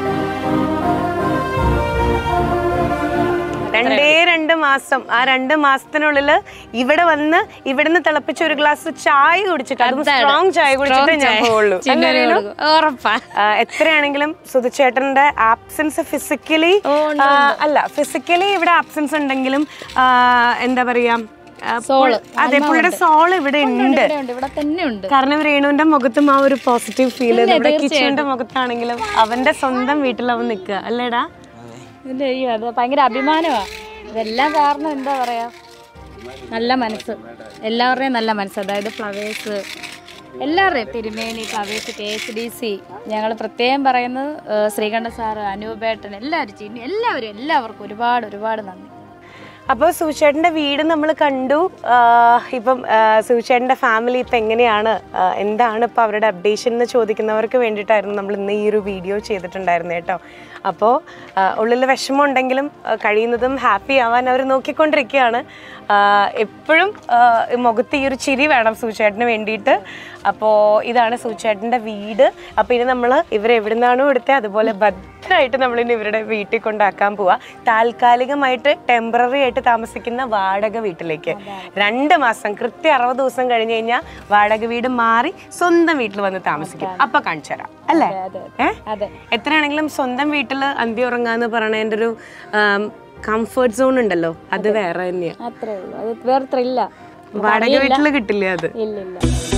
S1: രണ്ടേ രണ്ട് മാസം ആ രണ്ട് മാസത്തിനുള്ളിൽ ഇവിടെ വന്ന് ഇവിടുന്ന് തിളപ്പിച്ച ഒരു ഗ്ലാസ് ചായ കുടിച്ചിട്ട് അതും സ്ട്രോങ് ചായ കുടിച്ചിട്ട് ഞാൻ പോവുള്ളൂ
S3: ചിന്നു ഉറപ്പാ
S1: ആ, എത്രയാണെങ്കിലും സുധിച്ചേട്ടന്റെ ആബ്സെൻസ് ഫിസിക്കലി അല്ല ഫിസിക്കലി ഇവിടെ ആബ്സെൻസ് ഉണ്ടെങ്കിലും ആ, എന്താ പറയാ ആ, പുള്ളി- അതെ പുള്ളിയുടെ സോൾ ഇവിടെ ഉണ്ട്
S3: ഇവിടെ ഉണ്ട് ഇവിടെ തന്നെ ഉണ്ട്
S1: കാരണം രേണുവിന്റെ മുഖത്തും ആ ഒരു പോസിറ്റീവ് ഫീൽ നമ്മുടെ കിച്ചുവിന്റെ മുഖത്താണെങ്കിലും അവന്റെ സ്വന്തം വീട്ടിൽ അവൻ നിൽക്കുക അല്ലേടാ
S3: ഇതിന്റെ അയ്യോ അത് ഭയങ്കര അഭിമാനമാ ഇതെല്ലാം കാരണം എന്താ പറയാ നല്ല മനസ്സ് എല്ലാവരുടെയും നല്ല മനസ്സ് അതായത് ഫ്ലവേഴ്സ് എല്ലാവരുടെയും തിരുമേനി Flowers K H D C ഞങ്ങൾ പ്രത്യേകം പറയുന്നത് ഏഹ്, ശ്രീകണ്ഠ സാറ് അനൂപേട്ടൻ എല്ലാവരും ചിന്നു എല്ലാവരും എല്ലാവർക്കും ഒരുപാട് ഒരുപാട് നന്ദി
S1: അപ്പോൾ സൂചേട്ടൻ്റെ വീട് നമ്മൾ കണ്ടു ആ, ഇപ്പം സൂചേട്ടൻ്റെ ഫാമിലി ഇപ്പം എങ്ങനെയാണ് ആ, എന്താണ് ഇപ്പോൾ അവരുടെ അപ്ഡേഷൻ എന്ന് ചോദിക്കുന്നവർക്ക് വേണ്ടിയിട്ടായിരുന്നു നമ്മൾ ഇന്ന് ഈ ഒരു വീഡിയോ ചെയ്തിട്ടുണ്ടായിരുന്നത് കേട്ടോ അപ്പോൾ ഉള്ളിൽ വിഷമം ഉണ്ടെങ്കിലും ആ, കഴിയുന്നതും ഹാപ്പി ആവാൻ അവർ നോക്കിക്കൊണ്ടിരിക്കുകയാണ് ആ, എപ്പോഴും ആ, ഈ മുഖത്ത് ഈ ഒരു ചിരി വേണം സൂചേട്ടന് വേണ്ടിയിട്ട് അപ്പോൾ ഇതാണ് സൂചേട്ടൻ്റെ വീട് അപ്പോൾ ഇനി നമ്മൾ ഇവരെ എവിടെ നിന്നാണോ എടുത്തത് അതുപോലെ ഭദ്രമായിട്ട് നമ്മളിനി ഇവരുടെ വീട്ടിൽ കൊണ്ടാക്കാൻ പോവാ താൽക്കാലികമായിട്ട് ടെമ്പററി ആയിട്ട് താമസിക്കുന്ന വാടക വീട്ടിലേക്ക് രണ്ട് മാസം കൃത്യം അറുപത് ദിവസം കഴിഞ്ഞ് കഴിഞ്ഞാൽ വാടക വീട് മാറി സ്വന്തം വീട്ടിൽ വന്ന് താമസിക്കും അപ്പൊ കാണിച്ചു തരാം അല്ലേ ഏ
S3: അതെ
S1: എത്രയാണെങ്കിലും സ്വന്തം വീട്ടിൽ അന്തി ഉറങ്ങാന്ന് പറയണതിൻ്റെ ഒരു കംഫർട്ട് സോൺ ഉണ്ടല്ലോ അത് വേറെ തന്നെയാ
S3: അത്രേ ഉള്ളൂ അത് വേറെ ത്രില്ല
S1: വാടക വീട്ടിൽ കിട്ടില്ല അത്
S3: ഇല്ല ഇല്ല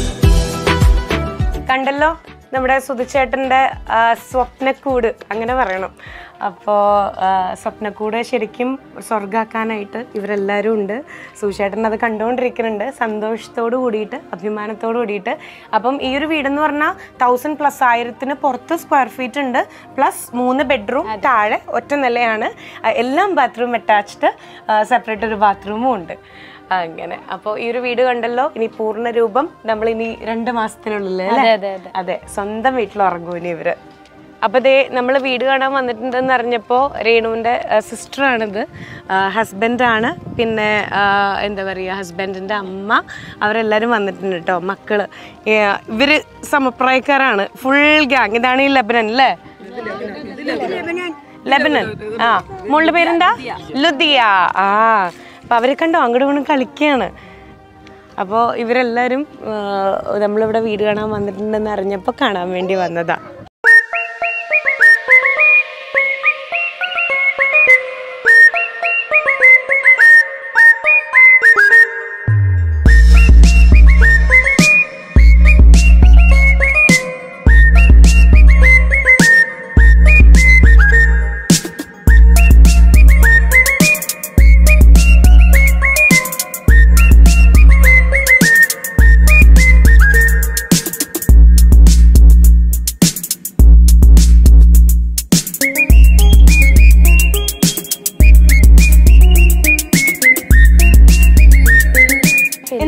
S1: കണ്ടല്ലോ നമ്മുടെ സുധിച്ചേട്ടൻ്റെ ആ, സ്വപ്നക്കൂട് അങ്ങനെ പറയണം അപ്പോൾ സ്വപ്നക്കൂട് ശരിക്കും സ്വർഗാക്കാനായിട്ട് ഇവരെല്ലാവരും ഉണ്ട് സുചേട്ടൻ അത് കണ്ടുകൊണ്ടിരിക്കുന്നുണ്ട് സന്തോഷത്തോട് കൂടിയിട്ട് അഭിമാനത്തോട് കൂടിയിട്ട് അപ്പം ഈ ഒരു വീടെന്ന് പറഞ്ഞാൽ തൗസൻഡ് പ്ലസ് ആയിരത്തിന് പുറത്ത് സ്ക്വയർ ഫീറ്റ് ഉണ്ട് പ്ലസ് മൂന്ന് ബെഡ്റൂം താഴെ ഒറ്റ നിലയാണ് ആ, എല്ലാം ബാത്റൂം അറ്റാച്ച്ഡ് സെപ്പറേറ്റ് ഒരു ബാത്റൂമും ഉണ്ട് അങ്ങനെ അപ്പോൾ ഈ ഒരു വീട് കണ്ടല്ലോ ഇനി പൂർണ്ണ രൂപം നമ്മൾ ഇനി രണ്ട് മാസത്തിനുള്ളിൽ അല്ലേ?
S3: അതെ അതെ
S1: അതെ സ്വന്തം വീട്ടിൽ ഉറങ്ങും ഇനി ഇവര് അപ്പൊ ദേ നമ്മൾ വീട് കാണാൻ വന്നിട്ടുണ്ടെന്ന് അറിഞ്ഞപ്പോൾ രേണുവിൻ്റെ സിസ്റ്ററാണിത് ഹസ്ബൻഡാണ് പിന്നെ ആ, എന്താ പറയുക ഹസ്ബൻഡിൻ്റെ അമ്മ അവരെല്ലാവരും വന്നിട്ടുണ്ട് കേട്ടോ മക്കള് ഏ, ഇവര് സമപ്രായക്കാരാണ് ഫുൾ ഗ്യാങ് ഇതാണ് ഈ ലബനൻ അല്ലേ ലബനൻ ആ മോളുടെ പേരെന്താ ലുദിയ ആ അപ്പൊ അവരെ കണ്ടോ അങ്ങോട്ടും ഇങ്ങോട്ടും കളിക്കുകയാണ് അപ്പോൾ ഇവരെല്ലാവരും ആ, നമ്മളിവിടെ വീട് കാണാൻ വന്നിട്ടുണ്ടെന്ന് അറിഞ്ഞപ്പോൾ കാണാൻ വേണ്ടി വന്നതാ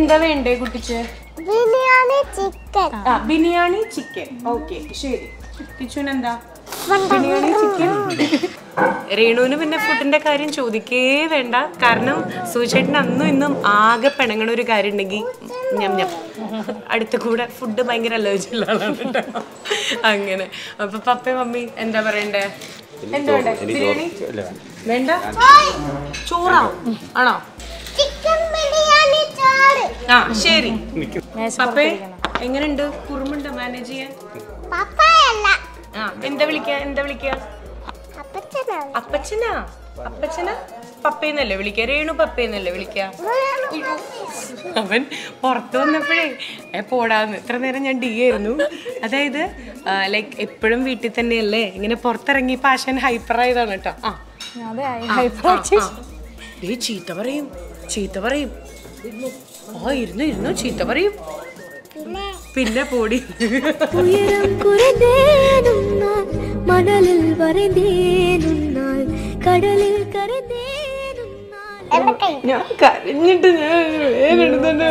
S1: എന്താ വേണ്ടേ കുട്ടിച്ച്
S2: ബിരിയാണി ചിക്കൻ
S1: ആ ബിരിയാണി ചിക്കൻ ഓക്കെ ശരി കിച്ചുവിന് എന്താ ബിരിയാണി ചിക്കൻ രേണുവിന് പിന്നെ ഫുഡിന്റെ കാര്യം ചോദിക്കേ വേണ്ട കാരണം സൂചേട്ടൻ അന്നും ഇന്നും ആകെ പിണങ്ങണ ഒരു കാര്യം ഉണ്ടെങ്കിൽ ഞാൻ ഞാൻ അടുത്ത കൂടെ ഫുഡ് ഭയങ്കര അലർജി ഉള്ള ആളാണ് കേട്ടോ. അങ്ങനെ അപ്പൊ പപ്പയും മമ്മി എന്താ പറയണ്ടേ എന്താ വേണ്ടേ ബിരിയാണി വേണ്ട ചോറാവും ആണോ
S2: ചിക്കൻ ബിരിയാണി ചോറ്
S1: ആ ശരി പപ്പേ എങ്ങനെയുണ്ട് കുറുമുണ്ട് മാനേജ് ചെയ്യാൻ
S2: പപ്പായല്ല
S1: ആ എന്താ വിളിക്കാ എന്താ വിളിക്കാ
S2: അപ്പച്ചനാണ്
S1: അപ്പച്ചനാ അപ്പച്ചനാ പപ്പേന്നല്ലേ വിളിക്കാ രേണു പപ്പേന്നല്ലേ വിളിക്കാ അവൻ പുറത്ത് വന്നപ്പോഴേ ഏ പോടാന്ന് ഇത്ര നേരം ഞാൻ ഡി ആയിരുന്നു അതായത് ലൈക്ക് എപ്പോഴും വീട്ടിൽ തന്നെയല്ലേ ഇങ്ങനെ പുറത്തിറങ്ങി പാഷൻ ഹൈപ്പർ ആയതാണ് കേട്ടോ ആ
S3: അതെ
S1: ആ, ആ, ആ. ഏയ് ചീത്ത പറയും ചീത്ത പറയും ആ ഇരുന്നു ഇരുന്നു ചീത്ത പറയും പിന്നെ പോടി
S5: ഉയരം കുறைந்தேனுன்னால் மணலில் வரைந்தேனுன்னால் கடலில் கரைந்தேனுன்னால்
S2: എന്റെ കൈ
S1: ഞാൻ കരഞ്ഞിട്ട് ഞാൻ വേറെടുത്തന്നെ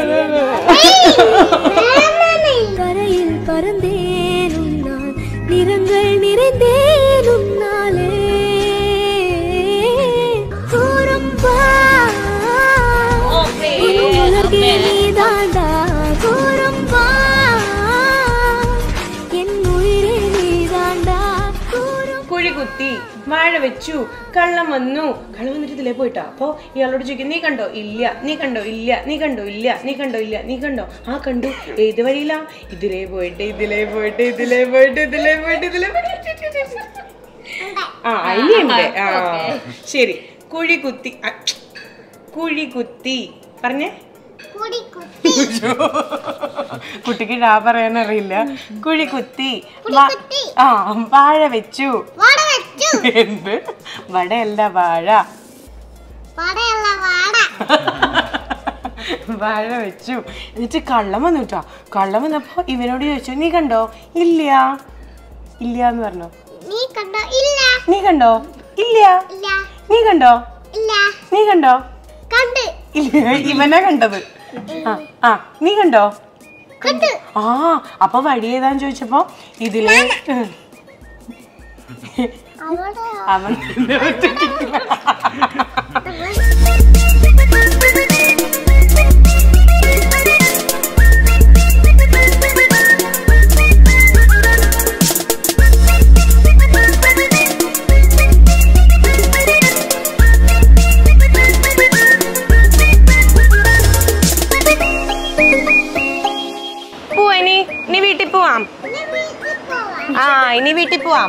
S5: கரையில் பறந்தேனுன்னால் நிறங்கள் நிறைந்தேனுன்னாலே கூறும்பா உலகே நீதாண்டா கூறும்பா என் உயிரே நீதாண்டா கூறும்
S1: കുഴി കുത്തി വാഴ വെച്ചു കള്ളം വന്നു കള്ളം വന്നിട്ട് ഇതിലേ പോയിട്ടാ അപ്പൊ ഇയാളോട് ചോദിക്കും നീ കണ്ടോ ഇല്ല നീ കണ്ടോ ഇല്ല നീ കണ്ടോ ഇല്ല നീ കണ്ടോ ഇല്ല നീ കണ്ടോ ആ കണ്ടു ഏത് വഴിയിലാ ഇതിലേ പോയിട്ട് ഇതിലേ പോയിട്ട് ഇതിലേ പോയിട്ട് ഇതിലേ പോയിട്ട് ഇതിലേ പോയിട്ട് ആ അതിലുണ്ട് ആ ശരി കുഴി കുത്തി ആ, കുഴി കുത്തി പറഞ്ഞേ
S2: കുടി കുത്തി
S1: കുട്ടിക്ക് ഡാ പറയാൻ അറിയില്ല കുഴി കുത്തി വ- ആ വാഴ വെച്ചു
S2: വാട വെച്ചു
S1: എന്ത് വടയല്ല വാഴ
S2: വാടയല്ല വാട
S1: വാഴ വെച്ചു എന്നിട്ട് കള്ളം വന്നു കേട്ടോ കള്ളം വന്നപ്പോ ഇവനോട് ചോദിച്ചു നീ കണ്ടോ ഇല്ല ഇല്ല എന്ന് പറഞ്ഞു
S2: നീ കണ്ടോ ഇല്ല
S1: നീ കണ്ടോ ഇല്ല
S2: ഇല്ല
S1: നീ കണ്ടോ
S2: ഇല്ല
S1: നീ കണ്ടോ
S2: കണ്ട്
S1: ഇല്ല ഇവനാ കണ്ടത് ആ ആ നീ കണ്ടോ
S2: കണ്ട്
S1: ആ അപ്പൊ വഴി ഏതാന്ന് ചോദിച്ചപ്പോ ഇതിലെ
S2: അവിടെ
S1: അവൻ പോവാ ഇനി ഇനി വീട്ടിൽ പോവാം
S2: ഇനി വീട്ടിൽ പോവാം
S1: ആ ഇനി വീട്ടിൽ പോവാം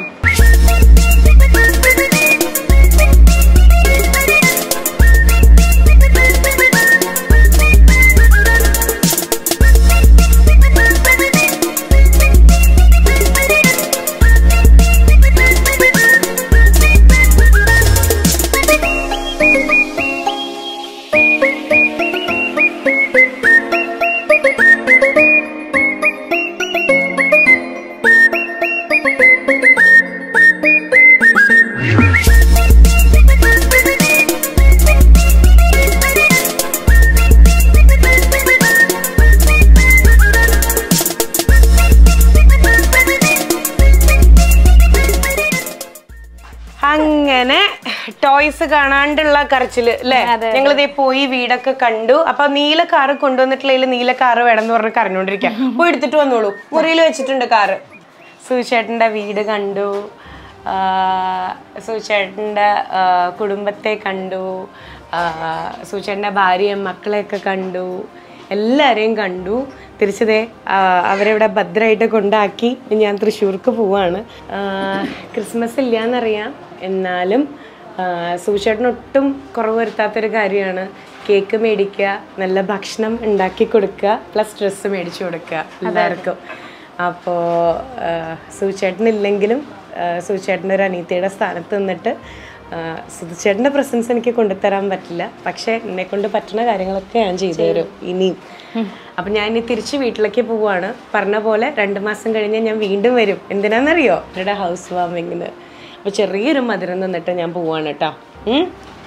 S1: അങ്ങനെ ടോയ്സ് കാണാണ്ടുള്ള കരച്ചില് അല്ലേ ഞങ്ങളിതേ പോയി വീടൊക്കെ കണ്ടു അപ്പൊ നീല കാറ് കൊണ്ടുവന്നിട്ടില്ലെങ്കിൽ നീല കാറ് വേണം എന്ന് പറഞ്ഞ് കരഞ്ഞോണ്ടിരിക്കാം പോയി എടുത്തിട്ട് വന്നോളൂ മുറിയിൽ വെച്ചിട്ടുണ്ട് കാറ് സുചേട്ടന്റെ വീട് കണ്ടു ആ, സുചേട്ടന്റെ ആ, കുടുംബത്തെ കണ്ടു ആ, സുചേട്ടന്റെ ഭാര്യയും മക്കളെയൊക്കെ കണ്ടു എല്ലാവരെയും കണ്ടു തിരിച്ചതേ അവരെവിടെ ഭദ്രമായിട്ട് കൊണ്ടാക്കി ഇനി ഞാൻ തൃശ്ശൂർക്ക് പോവാണ് ആ, ക്രിസ്മസ് ഇല്ലയെന്നറിയാം എന്നാലും സൂചേട്ടന് ഒട്ടും കുറവ് വരുത്താത്തൊരു കാര്യമാണ് കേക്ക് മേടിക്കുക നല്ല ഭക്ഷണം ഉണ്ടാക്കി കൊടുക്കുക പ്ലസ് ഡ്രസ്സ് മേടിച്ചു കൊടുക്കുക എല്ലാവർക്കും അപ്പോൾ സൂചേട്ടനില്ലെങ്കിലും സൂചേട്ടൻ്റെ ഒരു അനീതിയുടെ സ്ഥാനത്ത് നിന്നിട്ട് സുധിച്ചേട്ടൻ്റെ പ്രസൻസ് എനിക്ക് കൊണ്ടുതരാൻ പറ്റില്ല പക്ഷേ എന്നെ കൊണ്ട് പറ്റുന്ന കാര്യങ്ങളൊക്കെ ഞാൻ ചെയ്തു തരും ഇനിയും അപ്പം ഞാൻ ഇനി തിരിച്ച് വീട്ടിലേക്ക് പോവുകയാണ് പറഞ്ഞ പോലെ രണ്ട് മാസം കഴിഞ്ഞ് ഞാൻ വീണ്ടും വരും എന്തിനാണെന്നറിയോ എൻ്റെ ഹൗസ് വാമിങ്ങിന് അപ്പോൾ ചെറിയൊരു മധുരം തന്നിട്ട് ഞാൻ പോവാണ് കേട്ടോ ഉം?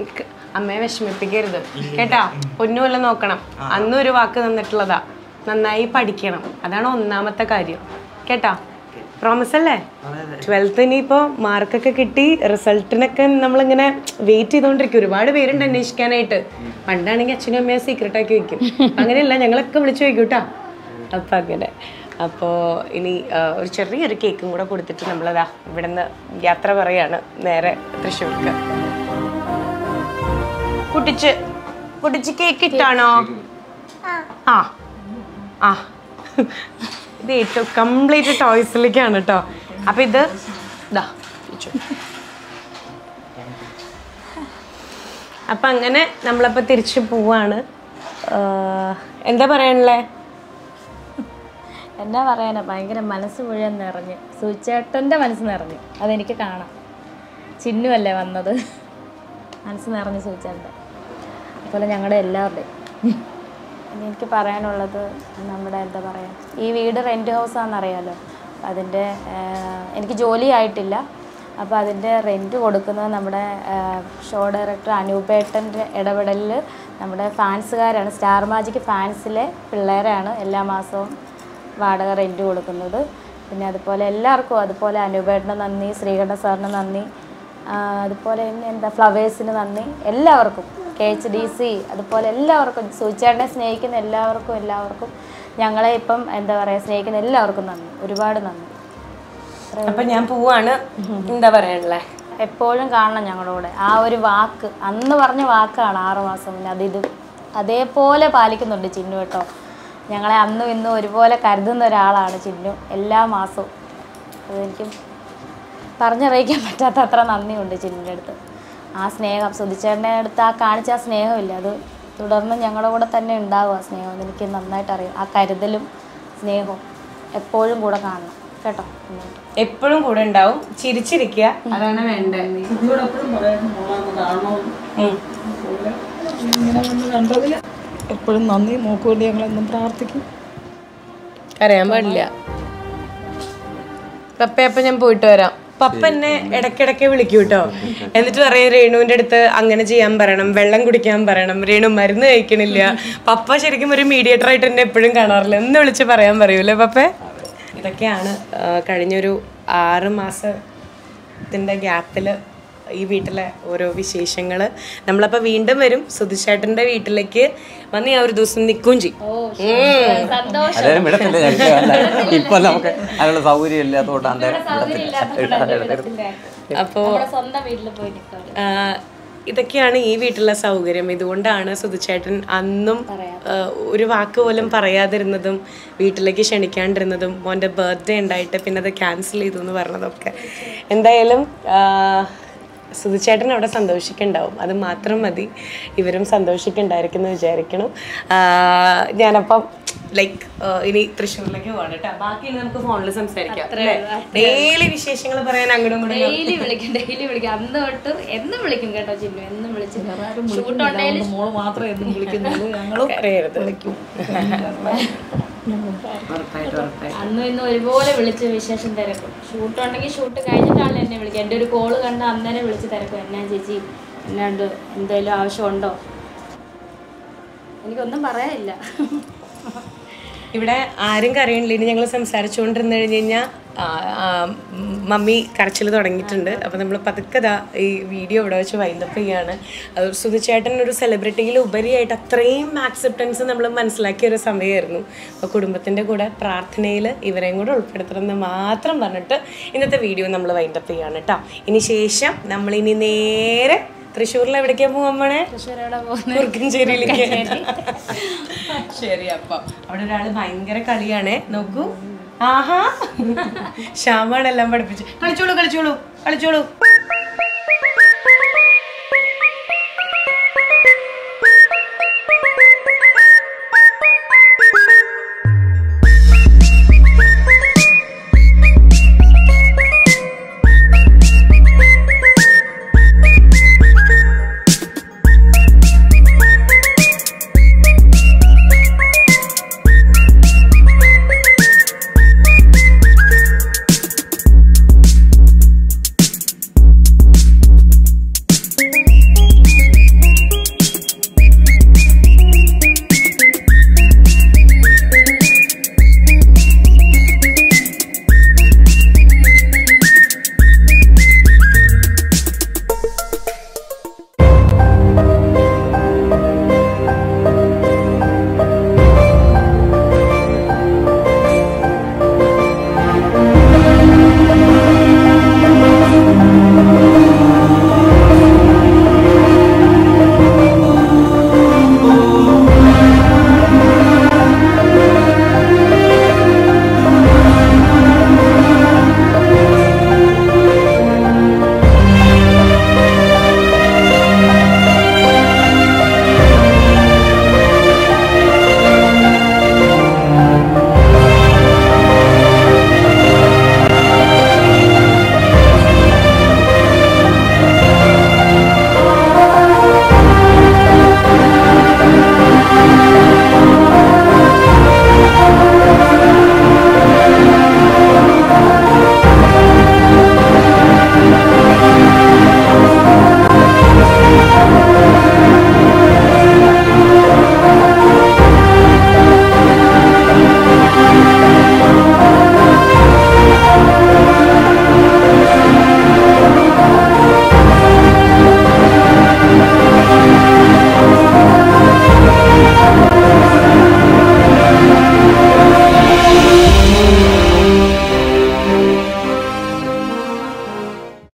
S1: ക്ക് അമ്മയെ വിഷമിപ്പിക്കരുത് കേട്ടാ പൊന്നുമല്ല നോക്കണം അന്നും ഒരു വാക്ക് തന്നിട്ടുള്ളതാ നന്നായി പഠിക്കണം അതാണ് ഒന്നാമത്തെ കാര്യം കേട്ടാ പ്രോമിസ് അല്ലേ ട്വൽത്ത് ഇനിയിപ്പോൾ മാർക്കൊക്കെ കിട്ടി റിസൾട്ടിനൊക്കെ നമ്മളിങ്ങനെ വെയിറ്റ് ചെയ്തുകൊണ്ടിരിക്കും ഒരുപാട് പേരുണ്ട് അന്വേഷിക്കാനായിട്ട് പണ്ടാണെങ്കിൽ അച്ഛനും അമ്മയെ സീക്രട്ട് ആക്കി വെക്കും അങ്ങനെയല്ല ഞങ്ങളൊക്കെ വിളിച്ചു വയ്ക്കും കേട്ടാ അപ്പം അങ്ങനെ അപ്പോൾ ഇനി ആ, ഒരു ചെറിയൊരു കേക്കും കൂടെ കൊടുത്തിട്ട് നമ്മളതാ ഇവിടെ നിന്ന് യാത്ര പറയാണ് നേരെ തൃശ്ശൂർക്ക് കുട്ടിച്ച് കുട്ടിച്ച് കേക്ക് ഇട്ടാണോ ആ ആ ഇത് ഏറ്റവും കംപ്ലീറ്റ് ടോയ്സിലേക്കാണ് കേട്ടോ അപ്പൊ ഇത് ഇതാ പിടിച്ചോ. അപ്പൊ അങ്ങനെ നമ്മളപ്പോ തിരിച്ചു പോവാണ് ആ, എന്താ പറയാനുള്ളേ
S3: എന്നാ പറയാനാ ഭയങ്കര മനസ്സ് മുഴുവൻ നിറഞ്ഞ് സുചേട്ടൻ്റെ മനസ്സ് നിറഞ്ഞു അതെനിക്ക് കാണാം ചിന്നുവല്ലേ വന്നത് മനസ്സ് നിറഞ്ഞ് സൂചേട്ടൻ്റെ അതുപോലെ ഞങ്ങളുടെ എല്ലാവരുടെയും ഇനി എനിക്ക് പറയാനുള്ളത് നമ്മുടെ എന്താ പറയുക ഈ വീട് റെൻറ്റ് ഹൗസാണെന്നറിയാലോ അതിൻ്റെ എനിക്ക് ജോലി ആയിട്ടില്ല അപ്പോൾ അതിൻ്റെ റെൻറ്റ് കൊടുക്കുന്നത് നമ്മുടെ ഷോ ഡയറക്ടർ അനൂപേട്ടൻ്റെ ഇടപെടലിൽ നമ്മുടെ ഫാൻസുകാരാണ് സ്റ്റാർ മാജിക് ഫാൻസിലെ പിള്ളേരാണ് എല്ലാ മാസവും വാടക റെൻറ്റ് കൊടുക്കുന്നത് പിന്നെ അതുപോലെ എല്ലാവർക്കും അതുപോലെ അനൂപേട്ടന് നന്ദി ശ്രീകണ്ഠ സാറിന് നന്ദി ആ, അതുപോലെ ഇനി എന്താ ഫ്ലവേഴ്സിന് നന്ദി എല്ലാവർക്കും കെ എച്ച് ഡി സി അതുപോലെ എല്ലാവർക്കും സൂചിച്ചേട്ടനെ സ്നേഹിക്കുന്ന എല്ലാവർക്കും എല്ലാവർക്കും ഞങ്ങളെ ഇപ്പം എന്താ പറയുക സ്നേഹിക്കുന്ന എല്ലാവർക്കും നന്ദി ഒരുപാട് നന്ദി
S1: അപ്പൊ ഞാൻ പോവാണ് എന്താ പറയാനുള്ളേ
S3: എപ്പോഴും കാണണം ഞങ്ങളുടെ കൂടെ ആ ഒരു വാക്ക് അന്ന് പറഞ്ഞ വാക്കാണ് ആറ് മാസം മുന്നേ അത് ഇത് അതേപോലെ പാലിക്കുന്നുണ്ട് ചിന്നു കേട്ടോ ഞങ്ങളെ അന്നും ഇന്നും ഒരുപോലെ കരുതുന്ന ഒരാളാണ് ചിന്നു എല്ലാ മാസവും അതെനിക്ക് പറഞ്ഞറിയിക്കാൻ പറ്റാത്ത അത്ര നന്ദിയുണ്ട് ചിന്നിൻ്റെ അടുത്ത് ആ സ്നേഹം സുധിച്ചേട്ടൻ്റെ അടുത്ത് ആ കാണിച്ച ആ സ്നേഹമില്ല അത് തുടർന്ന് ഞങ്ങളുടെ കൂടെ തന്നെ ഉണ്ടാവും ആ സ്നേഹം എനിക്ക് നന്നായിട്ട് അറിയാം ആ കരുതലും സ്നേഹവും എപ്പോഴും കൂടെ കാണണം കേട്ടോ മുന്നോട്ട്
S1: എപ്പോഴും കൂടെ ഉണ്ടാവും ചിരിച്ചിരിക്കുക അതാണ് വേണ്ടത് ഉം.
S6: എപ്പോഴും നന്ദി മോക്ക് വേണ്ടി ഞങ്ങളെന്നും പ്രാർത്ഥിക്കും
S1: കരയാൻ പാടില്ല പപ്പയപ്പ ഞാൻ പോയിട്ട് വരാം പപ്പ എന്നെ ഇടയ്ക്കിടയ്ക്ക് വിളിക്കൂ കേട്ടോ എന്നിട്ട് പറയും രേണുവിന്റെ അടുത്ത് അങ്ങനെ ചെയ്യാൻ പറയണം വെള്ളം കുടിക്കാൻ പറയണം രേണു മരുന്ന് കഴിക്കണില്ല പപ്പ ശരിക്കും ഒരു മീഡിയേറ്റർ ആയിട്ട് എന്നെ എപ്പോഴും കാണാറില്ല എന്ന് വിളിച്ച് പറയാൻ പറയൂലേ പപ്പേ ഇതൊക്കെയാണ് ആ, കഴിഞ്ഞൊരു ആറ് മാസത്തിന്റെ ഗ്യാപ്പില് ഈ വീട്ടിലെ ഓരോ വിശേഷങ്ങൾ നമ്മളപ്പോൾ വീണ്ടും വരും സുധിച്ചേട്ടൻ്റെ വീട്ടിലേക്ക് വന്ന് ഞാൻ ഒരു ദിവസം നിൽക്കും ചെയ്യും ഉം.
S4: അതായത് വിടത്തില്ല ഞങ്ങൾക്ക് അല്ല ഇപ്പൊ നമുക്ക് അതിനുള്ള സൗകര്യം ഇല്ലാത്തതുകൊണ്ട് വിടത്തില്ല
S1: അപ്പോൾ
S3: സ്വന്തം വീട്ടിൽ പോയി നിൽക്കാം
S1: ആഹ് ഇതൊക്കെയാണ് ഈ വീട്ടിലെ സൗകര്യം ഇതുകൊണ്ടാണ് സുധിച്ചേട്ടൻ അന്നും ആഹ് ഒരു വാക്ക് പോലും പറയാതിരുന്നതും വീട്ടിലേക്ക് ക്ഷണിക്കാണ്ടിരുന്നതും മോൻ്റെ ബർത്ത്ഡേ ഉണ്ടായിട്ട് പിന്നെ അത് ക്യാൻസൽ ചെയ്തു എന്ന് പറഞ്ഞതൊക്കെ എന്തായാലും ആഹ് സുധിച്ചേട്ടൻ അവിടെ സന്തോഷിക്കുന്നുണ്ടാവും അത് മാത്രം മതി ഇവരും സന്തോഷിക്കുന്നുണ്ടായിരിക്കും എന്ന് വിചാരിക്കണം ആഹ് ഞാനപ്പം ലൈക്ക് ഇനി തൃശ്ശൂരിലേക്ക് പോകണം കേട്ടോ ബാക്കി ഇനി നമുക്ക് ഫോണിൽ സംസാരിക്കാം ഡെയിലി വിശേഷങ്ങൾ പറയാൻ അങ്ങോട്ടും ഇങ്ങോട്ടും
S3: ഡെയിലി വിളിക്കും ഡെയിലി വിളിക്കും അന്ന് തൊട്ട് എന്നും വിളിക്കും കേട്ടോ ചിന്നു എന്നും വിളിച്ചു ഷൂട്ട് ഉണ്ടെങ്കിൽ
S6: മോള് മാത്രമേ എന്നും വിളിക്കുന്നുള്ളൂ ഞങ്ങളും
S1: കരയരുത്
S3: അന്നും ഇന്നും ഒരുപോലെ വിളിച്ച് വിശേഷം തിരക്കും ഷൂട്ട് ഉണ്ടെങ്കിൽ ഷൂട്ട് കഴിഞ്ഞിട്ടാണ് എന്നെ വിളിക്കുക എൻ്റെ ഒരു കോള് കണ്ട് അന്നേരം വിളിച്ച് തിരക്കും എന്നാ ചേച്ചി എന്നാണ്ട് എന്തെങ്കിലും ആവശ്യമുണ്ടോ എനിക്കൊന്നും പറയാനില്ല
S1: ഇവിടെ ആരും കരയണില്ല ഇനി ഞങ്ങൾ സംസാരിച്ചുകൊണ്ടിരുന്ന് കഴിഞ്ഞ് കഴിഞ്ഞാൽ മമ്മി കരച്ചിൽ തുടങ്ങിയിട്ടുണ്ട് അപ്പോൾ നമ്മൾ പതുക്കെ ദാ ഈ വീഡിയോ ഇവിടെ വെച്ച് വൈൻഡപ്പ് ചെയ്യാണ് അത് സുധിച്ചേട്ടൻ ഒരു സെലിബ്രിറ്റിയിൽ ഉപരിയായിട്ട് അത്രയും ആക്സെപ്റ്റൻസ് നമ്മൾ മനസ്സിലാക്കിയ ഒരു സമയമായിരുന്നു അപ്പോൾ കുടുംബത്തിൻ്റെ കൂടെ പ്രാർത്ഥനയിൽ ഇവരെയും കൂടെ ഉൾപ്പെടുത്തണം എന്ന് മാത്രം പറഞ്ഞിട്ട് ഇന്നത്തെ വീഡിയോ നമ്മൾ വൈൻഡപ്പ് ചെയ്യാണ് കേട്ടോ ഇനി ശേഷം നമ്മളിനി നേരെ തൃശ്ശൂരിൽ എവിടേക്കാ പോകാൻ പോണേ കുറുക്കഞ്ചേരിയിലേക്ക് ശരി അപ്പൊ അവിടെ ഒരാള് ഭയങ്കര കളിയാണേ നോക്കൂ ആഹാ ശ്യാമാണ് എല്ലാം പഠിപ്പിച്ചു കളിച്ചോളൂ കളിച്ചോളൂ കളിച്ചോളൂ